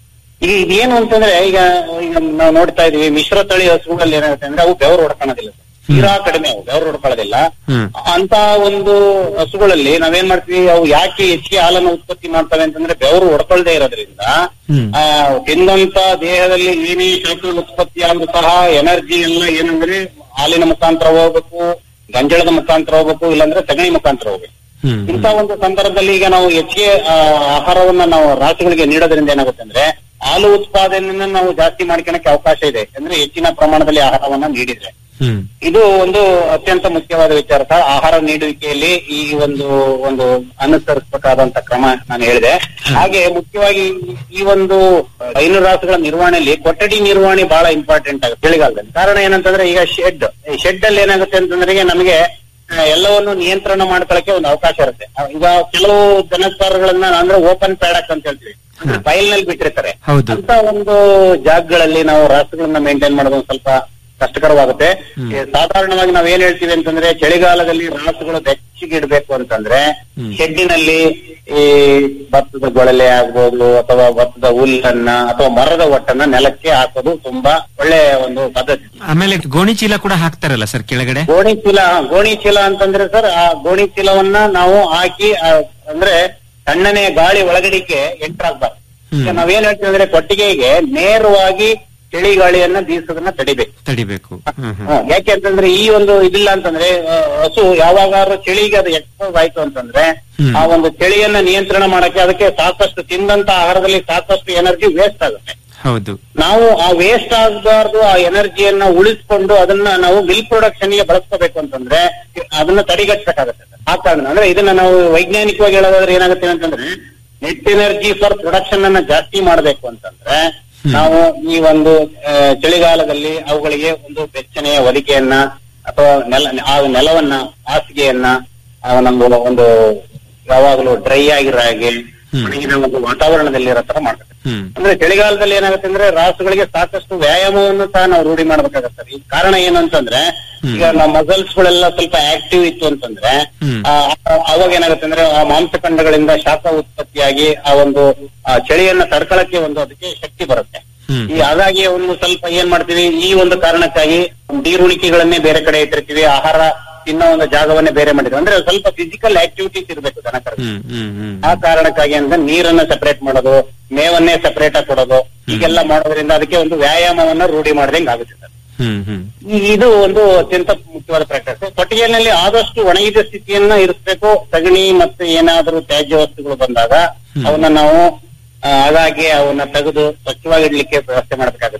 ಈಗ ಇದೇನು ಅಂತಂದ್ರೆ ಈಗ ಈಗ ನಾವು ನೋಡ್ತಾ ಇದೀವಿ ಮಿಶ್ರ ತಳಿ ಹಸುಗಳಲ್ಲಿ ಏನಾಗುತ್ತೆ ಅಂದ್ರೆ ಅವು ಬೆವರು ಹೊಡ್ಕೊಳ್ಳೋದಿಲ್ಲ ತೀರಾ ಕಡಿಮೆ ಅವು ಬೆವರು ಹೊಡ್ಕೊಳ್ಳೋದಿಲ್ಲ ಹ್ಮ್ ಅಂತ ಒಂದು ಹಸುಗಳಲ್ಲಿ ನಾವೇನ್ ಮಾಡ್ತೀವಿ ಅವು ಯಾಕೆ ಹೆಚ್ಚಿಗೆ ಹಾಲನ್ನು ಉತ್ಪತ್ತಿ ಮಾಡ್ತವೆ ಅಂತಂದ್ರೆ ಬೆವರು ಹೊಡ್ಕೊಳ್ದೇ ಇರೋದ್ರಿಂದ ಹ್ಮ್ ಆ ತಿಂದಂತ ದೇಹದಲ್ಲಿ ಏನೇ ಶಾಖ ಉತ್ಪತ್ತಿ ಆದ್ರೂ ಸಹ ಎನರ್ಜಿ ಎಲ್ಲ ಏನಂದ್ರೆ ಹಾಲಿನ ಮುಖಾಂತರ ಹೋಗ್ಬೇಕು ಗಂಜಳದ ಮುಖಾಂತರ ಹೋಗ್ಬೇಕು ಇಲ್ಲಾಂದ್ರೆ ಸಗಣಿ ಮುಖಾಂತರ ಹೋಗ್ಬೇಕು ಹ್ಮ್ ಇಂಥ ಒಂದು ಸಂದರ್ಭದಲ್ಲಿ ಈಗ ನಾವು ಹೆಚ್ಚಿಗೆ ಆ, ಆಹಾರವನ್ನ ನಾವು ರಾಸುಗಳಿಗೆ ನೀಡೋದ್ರಿಂದ ಏನಾಗುತ್ತೆ ಅಂದ್ರೆ ಹಾಲು ಉತ್ಪಾದನೆಯನ್ನ ನಾವು ಜಾಸ್ತಿ ಮಾಡ್ಕೊಳಕ್ಕೆ ಅವಕಾಶ ಇದೆ ಅಂದ್ರೆ ಹೆಚ್ಚಿನ ಪ್ರಮಾಣದಲ್ಲಿ ಆಹಾರವನ್ನ ನೀಡಿದ್ರೆ ಹ್ಮ್ ಇದು ಒಂದು ಅತ್ಯಂತ ಮುಖ್ಯವಾದ ವಿಚಾರ ಸರ್ ಆಹಾರ ನೀಡುವಿಕೆಯಲ್ಲಿ ಈ ಒಂದು ಒಂದು ಅನುಸರಿಸಬೇಕಾದಂತ ಕ್ರಮ ನಾನು ಹೇಳಿದೆ ಹಾಗೆ ಮುಖ್ಯವಾಗಿ ಈ- ಈ ಒಂದು ಹೈನು ರಾಸುಗಳ ನಿರ್ವಹಣೆಯಲ್ಲಿ ಕೊಠಡಿ ನಿರ್ವಹಣೆ ಬಹಳ ಇಂಪಾರ್ಟೆಂಟ್ ಆಗುತ್ತೆ ಚಳಿಗಾಲದಲ್ಲಿ ಕಾರಣ ಏನಂತಂದ್ರೆ ಈಗ ಶೆಡ್ ಶೆಡ್ ಅಲ್ಲಿ ಏನಾಗುತ್ತೆ ಅಂತಂದ್ರೆ ಈಗ ನಮಗೆ ಆ, ಎಲ್ಲವನ್ನು ನಿಯಂತ್ರಣ ಮಾಡ್ಕೊಳ್ಳಕ್ಕೆ ಒಂದು ಅವಕಾಶ ಇರುತ್ತೆ ಆ, ಈಗ ಕೆಲವು ದನಕರುಗಳನ್ನ ಅಂದ್ರೆ ಓಪನ್ ಪ್ಯಾಡಕ್ ಅಂತ ಹೇಳ್ತೀವಿ ಫೈಲ್ ನಲ್ಲಿ ಬಿಟ್ಟಿರ್ತಾರೆ ಹೌದು ಅಂತ ಒಂದು ಜಾಗಗಳಲ್ಲಿ ನಾವು ರಾಸುಗಳನ್ನ ಮೇಂಟೈನ್ ಮಾಡೋದು ಒಂದ್ ಸ್ವಲ್ಪ ಕಷ್ಟಕರವಾಗುತ್ತೆ ಈ ಸಾಧಾರಣವಾಗಿ ನಾವ್ ಏನ್ ಹೇಳ್ತೀವಿ ಅಂತಂದ್ರೆ ಚಳಿಗಾಲದಲ್ಲಿ ರಾಸುಗಳು ಬೆಚ್ಚಗೆ ಇಡ್ಬೇಕು ಅಂತಂದ್ರೆ ಶೆಡ್ಡಿನಲ್ಲಿ ಈ ಭತ್ತದ ಗೊಳಲೆ ಆಗ್ಬೋದು ಅಥವಾ ಭತ್ತದ ಹುಲ್ಲನ್ನ ಅಥವಾ ಮರದ ಒಟ್ಟನ್ನ ನೆಲಕ್ಕೆ ಹಾಕೋದು ತುಂಬಾ ಒಳ್ಳೆಯ ಒಂದು ಪದ್ಧತಿ ಆಮೇಲೆ ಗೋಣಿ ಚೀಲ ಕೂಡ ಹಾಕ್ತಾರಲ್ಲ ಸರ್ ಕೆಳಗಡೆ ಗೋಣಿ ಚೀಲ ಗೋಣಿ ಚೀಲ ಅಂತಂದ್ರೆ ಸರ್ ಆ ಗೋಣಿ ಚೀಲವನ್ನ ನಾವು ಹಾಕಿ ಆ, ಅಂದ್ರೆ ತಣ್ಣನೆಯ ಗಾಳಿ ಒಳಗಡಿಕೆ ಎಂಟರ್ ಆಗ್ಬಾರ್ದು ಈಗ ನಾವೇನ್ ಹೇಳ್ತೀವಿ ಅಂದ್ರೆ ಕೊಟ್ಟಿಗೆಗೆ ನೇರವಾಗಿ ಚಳಿ ಗಾಳಿಯನ್ನ ಬೀಸೋದನ್ನ ತಡಿಬೇಕು ತಡಿಬೇಕು ಹ್ಮ್ ಹ್ಮ್ ಹ್ಮ್. ಯಾಕೆ ಅಂತಂದ್ರೆ ಈ ಒಂದು ಇದಿಲ್ಲ ಅಂತಂದ್ರೆ ಆ, ಹಸು ಯಾವಾಗಾದ್ರೂ ಚಳಿಗೆ ಅದು ಎಕ್ಸ್ಪೋಸ್ ಆಯ್ತು ಅಂತಂದ್ರೆ ಹ್ಮ್. ಆ ಒಂದು ಚಳಿಯನ್ನ ನಿಯಂತ್ರಣ ಮಾಡಕ್ಕೆ ಅದಕ್ಕೆ ಸಾಕಷ್ಟು ತಿಂದಂತ ಆಹಾರದಲ್ಲಿ ಸಾಕಷ್ಟು ಎನರ್ಜಿ ವೇಸ್ಟ್ ಆಗುತ್ತೆ ಹೌದು ನಾವು ಆ ವೇಸ್ಟ್ ಆಗಬಾರ್ದು ಆ ಎನರ್ಜಿಯನ್ನ ಉಳಿಸ್ಕೊಂಡು ಅದನ್ನ ನಾವು ಮಿಲ್ಕ್ ಪ್ರೊಡಕ್ಷನ್ ಗೆ ಬಳಸ್ಕೋಬೇಕು ಅಂತಂದ್ರೆ ಅದನ್ನ ತಡೆಗಟ್ಟಬೇಕಾಗತ್ತೆ ಸರ್. ಆ ಕಾರಣ ಅಂದ್ರೆ ಇದನ್ನ ನಾವು ವೈಜ್ಞಾನಿಕವಾಗಿ ಹೇಳೋದಾದ್ರೆ ಏನಾಗುತ್ತೆ ಅಂತಂದ್ರೆ ನೆಟ್ ಎನರ್ಜಿ ಫಾರ್ ಪ್ರೊಡಕ್ಷನ್ ಅನ್ನ ಜಾಸ್ತಿ ಮಾಡಬೇಕು ಅಂತಂದ್ರೆ ನಾವು ಈ ಒಂದು ಆ, ಚಳಿಗಾಲದಲ್ಲಿ ಅವುಗಳಿಗೆ ಒಂದು ಬೆಚ್ಚನೆಯ ಹೊದಿಕೆಯನ್ನ ಅಥವಾ ನೆಲ ಆ ನೆಲವನ್ನ ಹಾಸಿಗೆಯನ್ನ ಆ, ನಮ್ಮ ಒಂದು ಯಾವಾಗಲೂ ಡ್ರೈ ಆಗಿರೋ ಹಾಗೆ ಒಣಗಿದ ಒಂದು ವಾತಾವರಣದಲ್ಲಿ ಇರೋ ತರ ಮಾಡ್ಬೇಕು ಹ್ಮ್ ಅಂದ್ರೆ ಚಳಿಗಾಲದಲ್ಲಿ ಏನಾಗುತ್ತೆ ಅಂದ್ರೆ ರಾಸುಗಳಿಗೆ ಸಾಕಷ್ಟು ವ್ಯಾಯಾಮವನ್ನು ಸಹ ನಾವು ರೂಢಿ ಮಾಡ್ಬೇಕಾಗತ್ತೆ ಈ ಕಾರಣ ಏನು ಅಂತಂದ್ರೆ ಈಗ ನಮ್ಮ ಮಸಲ್ಸ್ ಗಳೆಲ್ಲ ಸ್ವಲ್ಪ ಆಕ್ಟಿವ್ ಇತ್ತು ಅಂತಂದ್ರೆ ಹ್ಮ್. ಆ, ಆ- ಅವಾಗ ಏನಾಗುತ್ತೆ ಅಂದ್ರೆ ಆ ಮಾಂಸಖಂಡಗಳಿಂದ ಶಾಖ ಉತ್ಪತ್ತಿಯಾಗಿ ಆ ಒಂದು ಆ ಚಳಿಯನ್ನ ತಡ್ಕೊಳಕ್ಕೆ ಒಂದು ಅದಕ್ಕೆ ಶಕ್ತಿ ಬರುತ್ತೆ ಹ್ಮ್ ಈ ಹಾಗಾಗಿ ಒಂದು ಸ್ವಲ್ಪ ಏನ್ ಮಾಡ್ತೀವಿ ಈ ಒಂದು ಕಾರಣಕ್ಕಾಗಿ ನೀರುಣಿಕೆಗಳನ್ನೇ ಬೇರೆ ಕಡೆ ಇಟ್ಟಿರ್ತೀವಿ ಆಹಾರ ತಿನ್ನೋ ಒಂದು ಜಾಗವನ್ನೇ ಬೇರೆ ಮಾಡಿದ್ವಿ ಅಂದ್ರೆ ಸ್ವಲ್ಪ ಫಿಸಿಕಲ್ ಆಕ್ಟಿವಿಟೀಸ್ ಇರಬೇಕು ದನಕರ ಹ್ಮ್ ಹ್ಮ್ ಹ್ಮ್ ಆ ಕಾರಣಕ್ಕಾಗಿ ಅಂದ್ರೆ ನೀರನ್ನ ಸಪರೇಟ್ ಮಾಡೋದು ಮೇವನ್ನೇ ಸಪರೇಟ್ ಆಗಿ ಕೊಡೋದು ಹೀಗೆಲ್ಲ ಮಾಡೋದ್ರಿಂದ ಅದಕ್ಕೆ ಒಂದು ವ್ಯಾಯಾಮವನ್ನ ರೂಢಿ ಮಾಡ್ದಂಗೆ ಆಗುತ್ತೆ ಸರ್ ಹ್ಮ್ ಹ್ಮ್ ಈ- ಇದು ಒಂದು ಅತ್ಯಂತ ಮುಖ್ಯವಾದ ಪ್ರಾಕ್ಟೀಸ್ ಕೊಟ್ಟಿಗೆಯಲ್ಲಿ ಆದಷ್ಟು ಒಣಗಿದ ಸ್ಥಿತಿಯನ್ನ ಇರಿಸಬೇಕು ಸಗಣಿ ಮತ್ತೆ ಏನಾದರೂ ತ್ಯಾಜ್ಯ ವಸ್ತುಗಳು ಬಂದಾಗ ಅವನ್ನ ನಾವು ಆ, ಹಾಗಾಗಿ ಅವನ್ನ ತೆಗೆದು ಸ್ವಚ್ಛವಾಗಿ ಇಡ್ಲಿಕ್ಕೆ ವ್ಯವಸ್ಥೆ ಮಾಡಬೇಕಾಗುತ್ತೆ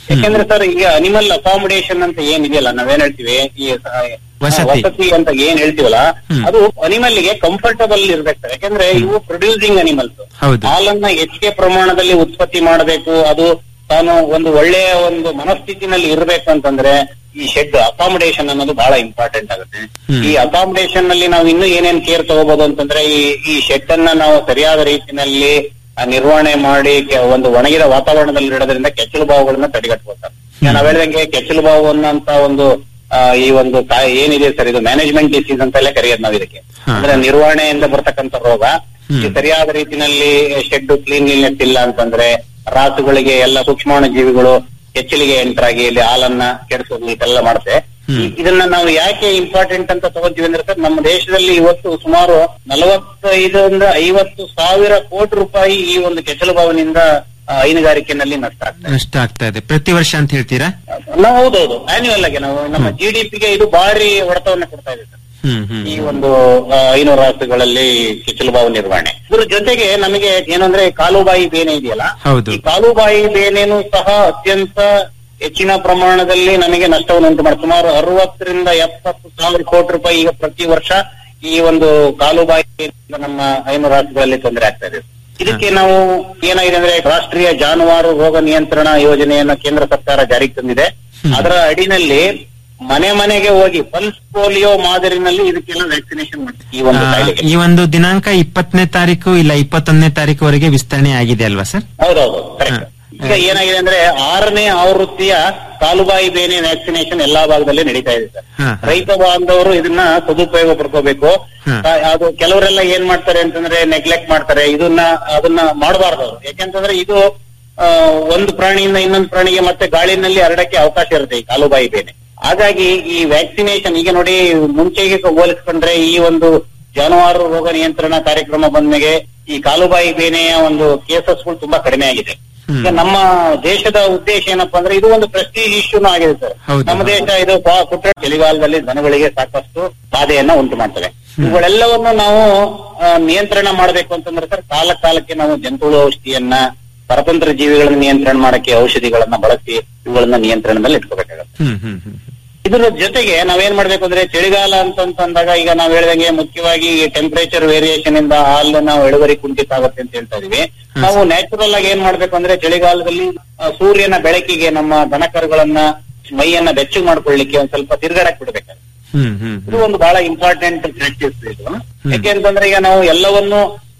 ಯಾಕೆಂದ್ರೆ ಸರ್ ಈಗ ಅನಿಮಲ್ ಅಕಾಮಿಡೇಷನ್ ಅಂತ ಏನಿದೆಯಲ್ಲ ನಾವೇನ್ ಹೇಳ್ತೀವಿ ಈ ಆ, ವಸತಿ. ವಸತಿ ಅಂತ ಏನ್ ಹೇಳ್ತೀವಲ್ಲ ಅದು ಅನಿಮಲ್ ಗೆ ಕಂಫರ್ಟಬಲ್ ಇರ್ಬೇಕು ಸರ್ ಯಾಕಂದ್ರೆ ಇವು ಪ್ರೊಡ್ಯೂಸಿಂಗ್ ಅನಿಮಲ್ಸ್ ಹೌದು. ಹಾಲನ್ನ ಹೆಚ್ಚಿಗೆ ಪ್ರಮಾಣದಲ್ಲಿ ಉತ್ಪತ್ತಿ ಮಾಡಬೇಕು ಅದು ತಾನು ಒಂದು ಒಳ್ಳೆಯ ಒಂದು ಮನಸ್ಥಿತಿನಲ್ಲಿ ಇರ್ಬೇಕು ಅಂತಂದ್ರೆ ಈ ಶೆಡ್ ಅಕಾಮಿಡೇಷನ್ ಅನ್ನೋದು ಬಹಳ ಇಂಪಾರ್ಟೆಂಟ್ ಆಗುತ್ತೆ ಈ ಅಕಾಮಿಡೇಷನ್ ನಲ್ಲಿ ನಾವು ಇನ್ನೂ ಏನೇನ್ ಕೇರ್ ತಗೋಬಹುದು ಅಂತಂದ್ರೆ ಈ ಈ ಶೆಡ್ ಅನ್ನ ನಾವು ಸರಿಯಾದ ರೀತಿನಲ್ಲಿ ಆ, ನಿರ್ವಹಣೆ ಮಾಡಿ ಕೆ- ಒಂದು ಒಣಗಿದ ವಾತಾವರಣದಲ್ಲಿ ಇಡೋದ್ರಿಂದ ಕೆಚ್ಚಲು ಬಾವುಗಳನ್ನ ತಡೆಗಟ್ಟಬಹುದು ಸರ್ ಈಗ ನಾವ್ ಹೇಳ್ದಂಗೆ ಕೆಚ್ಚಲು ಬಾವು ಅನ್ನೋಂತ ಒಂದು ಆ, ಈ ಒಂದು ಕಾಯಿ ಏನಿದೆ ಸರ್ ಇದು ಮ್ಯಾನೇಜ್ಮೆಂಟ್ ಡಿಸೀಸ್ ಅಂತೆಲ್ಲ ಕರೆಯೋದು ನಾವು ಇದಕ್ಕೆ ಅಂದ್ರೆ ನಿರ್ವಹಣೆಯಿಂದ ಬರ್ತಕ್ಕಂಥ ರೋಗ ಈ ಸರಿಯಾದ ರೀತಿನಲ್ಲಿ ಶೆಡ್ ಕ್ಲೀನ್ಲಿನೆಸ್ ಇಲ್ಲ ಅಂತಂದ್ರೆ ರಾಸುಗಳಿಗೆ ಎಲ್ಲ ಸೂಕ್ಷ್ಮಾಣು ಜೀವಿಗಳು ಕೆಚ್ಚಲಿಗೆ ಎಂಟರ್ ಆಗಿ ಇಲ್ಲಿ ಹಾಲನ್ನ ಕೆಡಿಸೋದು ಇದೆಲ್ಲ ಮಾಡುತ್ತೆ ಈ- ಇದನ್ನ ನಾವು ಯಾಕೆ ಇಂಪಾರ್ಟೆಂಟ್ ಅಂತ ತಗೋತೀವಿ ಅಂದ್ರೆ ಸರ್ ನಮ್ಮ ದೇಶದಲ್ಲಿ ಇವತ್ತು ಸುಮಾರು ನಲವತ್ತೈದರಿಂದ ಐವತ್ತು ಸಾವಿರ ಕೋಟಿ ರೂಪಾಯಿ ಈ ಒಂದು ಕೆಚ್ಚಲು ಬಾವಿನಿಂದ ಆ, ಹೈನುಗಾರಿಕೆನಲ್ಲಿ ನಷ್ಟ ಆಗ್ತದೆ ನಷ್ಟ ಆಗ್ತಾ ಇದೆ ಪ್ರತಿ ವರ್ಷ ಅಂತ ಹೇಳ್ತೀರಾ ನಾವು ಹೌದೌದು ಆನ್ಯುವಲ್ ಆಗಿ ನಾವು ನಮ್ಮ ಜಿ ಡಿ ಪಿಗೆ ಇದು ಭಾರಿ ಹೊಡೆತವನ್ನ ಕೊಡ್ತಾ ಇದೆ ಸರ್ ಹ್ಮ್ ಹ್ಮ್ ಈ ಒಂದು ಆ, ಐನೂರು ರಾಷ್ಟ್ರಗಳಲ್ಲಿ ಕಿಚ್ಚಲು ಬಾವು ನಿರ್ವಹಣೆ ಇದ್ರ ಜೊತೆಗೆ ನಮಗೆ ಏನಂದ್ರೆ ಕಾಲುಬಾಯಿ ಬೇನೆ ಇದೆಯಲ್ಲ ಹೌದು ಈ ಕಾಲುಬಾಯಿ ಬೇನೆನೂ ಸಹ ಅತ್ಯಂತ ಹೆಚ್ಚಿನ ಪ್ರಮಾಣದಲ್ಲಿ ನಮಗೆ ನಷ್ಟವನ್ನು ಉಂಟು ಮಾಡಿ ಸುಮಾರು ಅರವತ್ತರಿಂದ ಎಪ್ಪತ್ತು ಸಾವಿರ ಕೋಟಿ ರೂಪಾಯಿ ಈಗ ಪ್ರತಿ ವರ್ಷ ಈ ಒಂದು ಕಾಲುಬಾಯಿ ಬೇನೆಯಿಂದ ನಮ್ಮ ಐನೂರು ರಾಷ್ಟ್ರಗಳಲ್ಲಿ ತೊಂದರೆ ಆಗ್ತಾ ಇದೆ ಇದಕ್ಕೆ ನಾವು ಏನಾಗಿದೆ ಅಂದ್ರೆ ರಾಷ್ಟ್ರೀಯ ಜಾನುವಾರು ರೋಗ ನಿಯಂತ್ರಣ ಯೋಜನೆಯನ್ನ ಕೇಂದ್ರ ಸರ್ಕಾರ ಜಾರಿಗೆ ತಂದಿದೆ ಅದರ ಅಡಿನಲ್ಲಿ ಮನೆ ಮನೆಗೆ ಹೋಗಿ ಪಲ್ಸ್ ಪೋಲಿಯೋ ಮಾದರಿನಲ್ಲಿ ಇದಕ್ಕೆಲ್ಲ ವ್ಯಾಕ್ಸಿನೇಷನ್ ಮಾಡ್ತೀವಿ ಈ ಒಂದು ಆ, ಕಾಯಿಲೆಗೆ ಈ ಒಂದು ದಿನಾಂಕ ಇಪ್ಪತ್ತನೇ ತಾರೀಕು ಇಲ್ಲ ಇಪ್ಪತ್ತೊಂದನೇ ತಾರೀಕುವರೆಗೆ ವಿಸ್ತರಣೆ ಆಗಿದೆ ಅಲ್ವಾ ಸರ್ ಹೌದೌದು ಕರೆಕ್ಟ್ ಈಗ ಏನಾಗಿದೆ ಅಂದ್ರೆ ಆರನೇ ಆವೃತ್ತಿಯ ಕಾಲುಬಾಯಿ ಬೇನೆ ವ್ಯಾಕ್ಸಿನೇಷನ್ ಎಲ್ಲಾ ಭಾಗದಲ್ಲಿ ನಡೀತಾ ಇದೆ ಸರ್ ಹಾ, ರೈತ ಬಾಂಧವರು ಇದನ್ನ ಸದುಪಯೋಗ ಪಡ್ಕೋಬೇಕು ಆ, ಅದು ಕೆಲವರೆಲ್ಲ ಏನ್ ಮಾಡ್ತಾರೆ ಅಂತಂದ್ರೆ ನೆಗ್ಲೆಕ್ಟ್ ಮಾಡ್ತಾರೆ ಇದನ್ನ ಅದನ್ನ ಮಾಡಬಾರ್ದು ಅವ್ರು ಯಾಕೆಂತಂದ್ರೆ ಇದು ಆ, ಒಂದು ಪ್ರಾಣಿಯಿಂದ ಇನ್ನೊಂದು ಪ್ರಾಣಿಗೆ ಮತ್ತೆ ಗಾಳಿನಲ್ಲಿ ಹರಡಕ್ಕೆ ಅವಕಾಶ ಇರುತ್ತೆ ಈ ಕಾಲುಬಾಯಿ ಬೇನೆ ಹಾಗಾಗಿ ಈ ವ್ಯಾಕ್ಸಿನೇಷನ್ ಈಗ ನೋಡಿ ಮುಂಚೆಗೆ ಹೋಲಿಸ್ಕೊಂಡ್ರೆ ಈ ಒಂದು ಜಾನುವಾರು ರೋಗ ನಿಯಂತ್ರಣ ಕಾರ್ಯಕ್ರಮ ಬಂದ್ಮೇಲೆ ಈ ಕಾಲುಬಾಯಿ ಬೇನೆಯ ಒಂದು ಕೇಸಸ್ಗಳು ತುಂಬಾ ಕಡಿಮೆ ಆಗಿದೆ ಈಗ ನಮ್ಮ ದೇಶದ ಉದ್ದೇಶ ಏನಪ್ಪಾ ಅಂದ್ರೆ ಇದು ಒಂದು ಪ್ರೆಸ್ಟೀಜ್ ಇಶ್ಯೂನು ಆಗಿದೆ ಸರ್ ಹೌದು. ನಮ್ಮ ದೇಶ ಇದು ಪಾ- ಕುಟ್ಟ ಚಳಿಗಾಲದಲ್ಲಿ ದನಗಳಿಗೆ ಸಾಕಷ್ಟು ಬಾಧೆಯನ್ನ ಉಂಟು ಮಾಡ್ತವೆ ಇವುಗಳೆಲ್ಲವನ್ನು ನಾವು ಆ, ನಿಯಂತ್ರಣ ಮಾಡಬೇಕು ಅಂತಂದ್ರೆ ಸರ್ ಕಾಲ ಕಾಲಕ್ಕೆ ನಾವು ಜಂತುಳು ಔಷಧಿಯನ್ನ ಪರತಂತ್ರ ಜೀವಿಗಳನ್ನ ನಿಯಂತ್ರಣ ಮಾಡಕ್ಕೆ ಔಷಧಿಗಳನ್ನ ಬಳಸಿ ಇವುಗಳನ್ನ ನಿಯಂತ್ರಣದಲ್ಲಿ ಇಟ್ಕೋಬೇಕಾಗುತ್ತೆ ಹ್ಮ್ ಹ್ಮ್ ಹ್ಮ್ ಇದರ ಜೊತೆಗೆ ನಾವೇನ್ ಮಾಡ್ಬೇಕು ಅಂದ್ರೆ ಚಳಿಗಾಲ ಅಂತ ಅಂದಾಗ ಈಗ ನಾವ್ ಹೇಳ್ದಂಗೆ ಮುಖ್ಯವಾಗಿ ಟೆಂಪರೇಚರ್ ವೇರಿಯೇಷನ್ ಇಂದ ಹಾಲು ನಾವು ಇಳುವರಿ ಕುಂಠಿತ ಆಗುತ್ತೆ ಅಂತ ಹೇಳ್ತಾ ಇದೀವಿ ನಾವು ನ್ಯಾಚುರಲ್ ಆಗಿ ಏನ್ ಮಾಡ್ಬೇಕು ಅಂದ್ರೆ ಚಳಿಗಾಲದಲ್ಲಿ ಆ, ಸೂರ್ಯನ ಬೆಳಕಿಗೆ ನಮ್ಮ ದನಕರುಗಳನ್ನ ಮೈಯನ್ನ ಬೆಚ್ಚಗೆ ಮಾಡ್ಕೊಳ್ಳಿಕ್ಕೆ ಒಂದ್ ಸ್ವಲ್ಪ ತಿರ್ಗಾಡಕ್ ಬಿಡ್ಬೇಕಾಗುತ್ತೆ ಹ್ಮ್ ಹ್ಮ್ ಇದು ಒಂದು ಬಹಳ ಇಂಪಾರ್ಟೆಂಟ್ ಪ್ರಾಕ್ಟೀಸ್ ಇದು ಯಾಕೆ ಅಂತಂದ್ರೆ ಈಗ ನಾವು ಎಲ್ಲವನ್ನು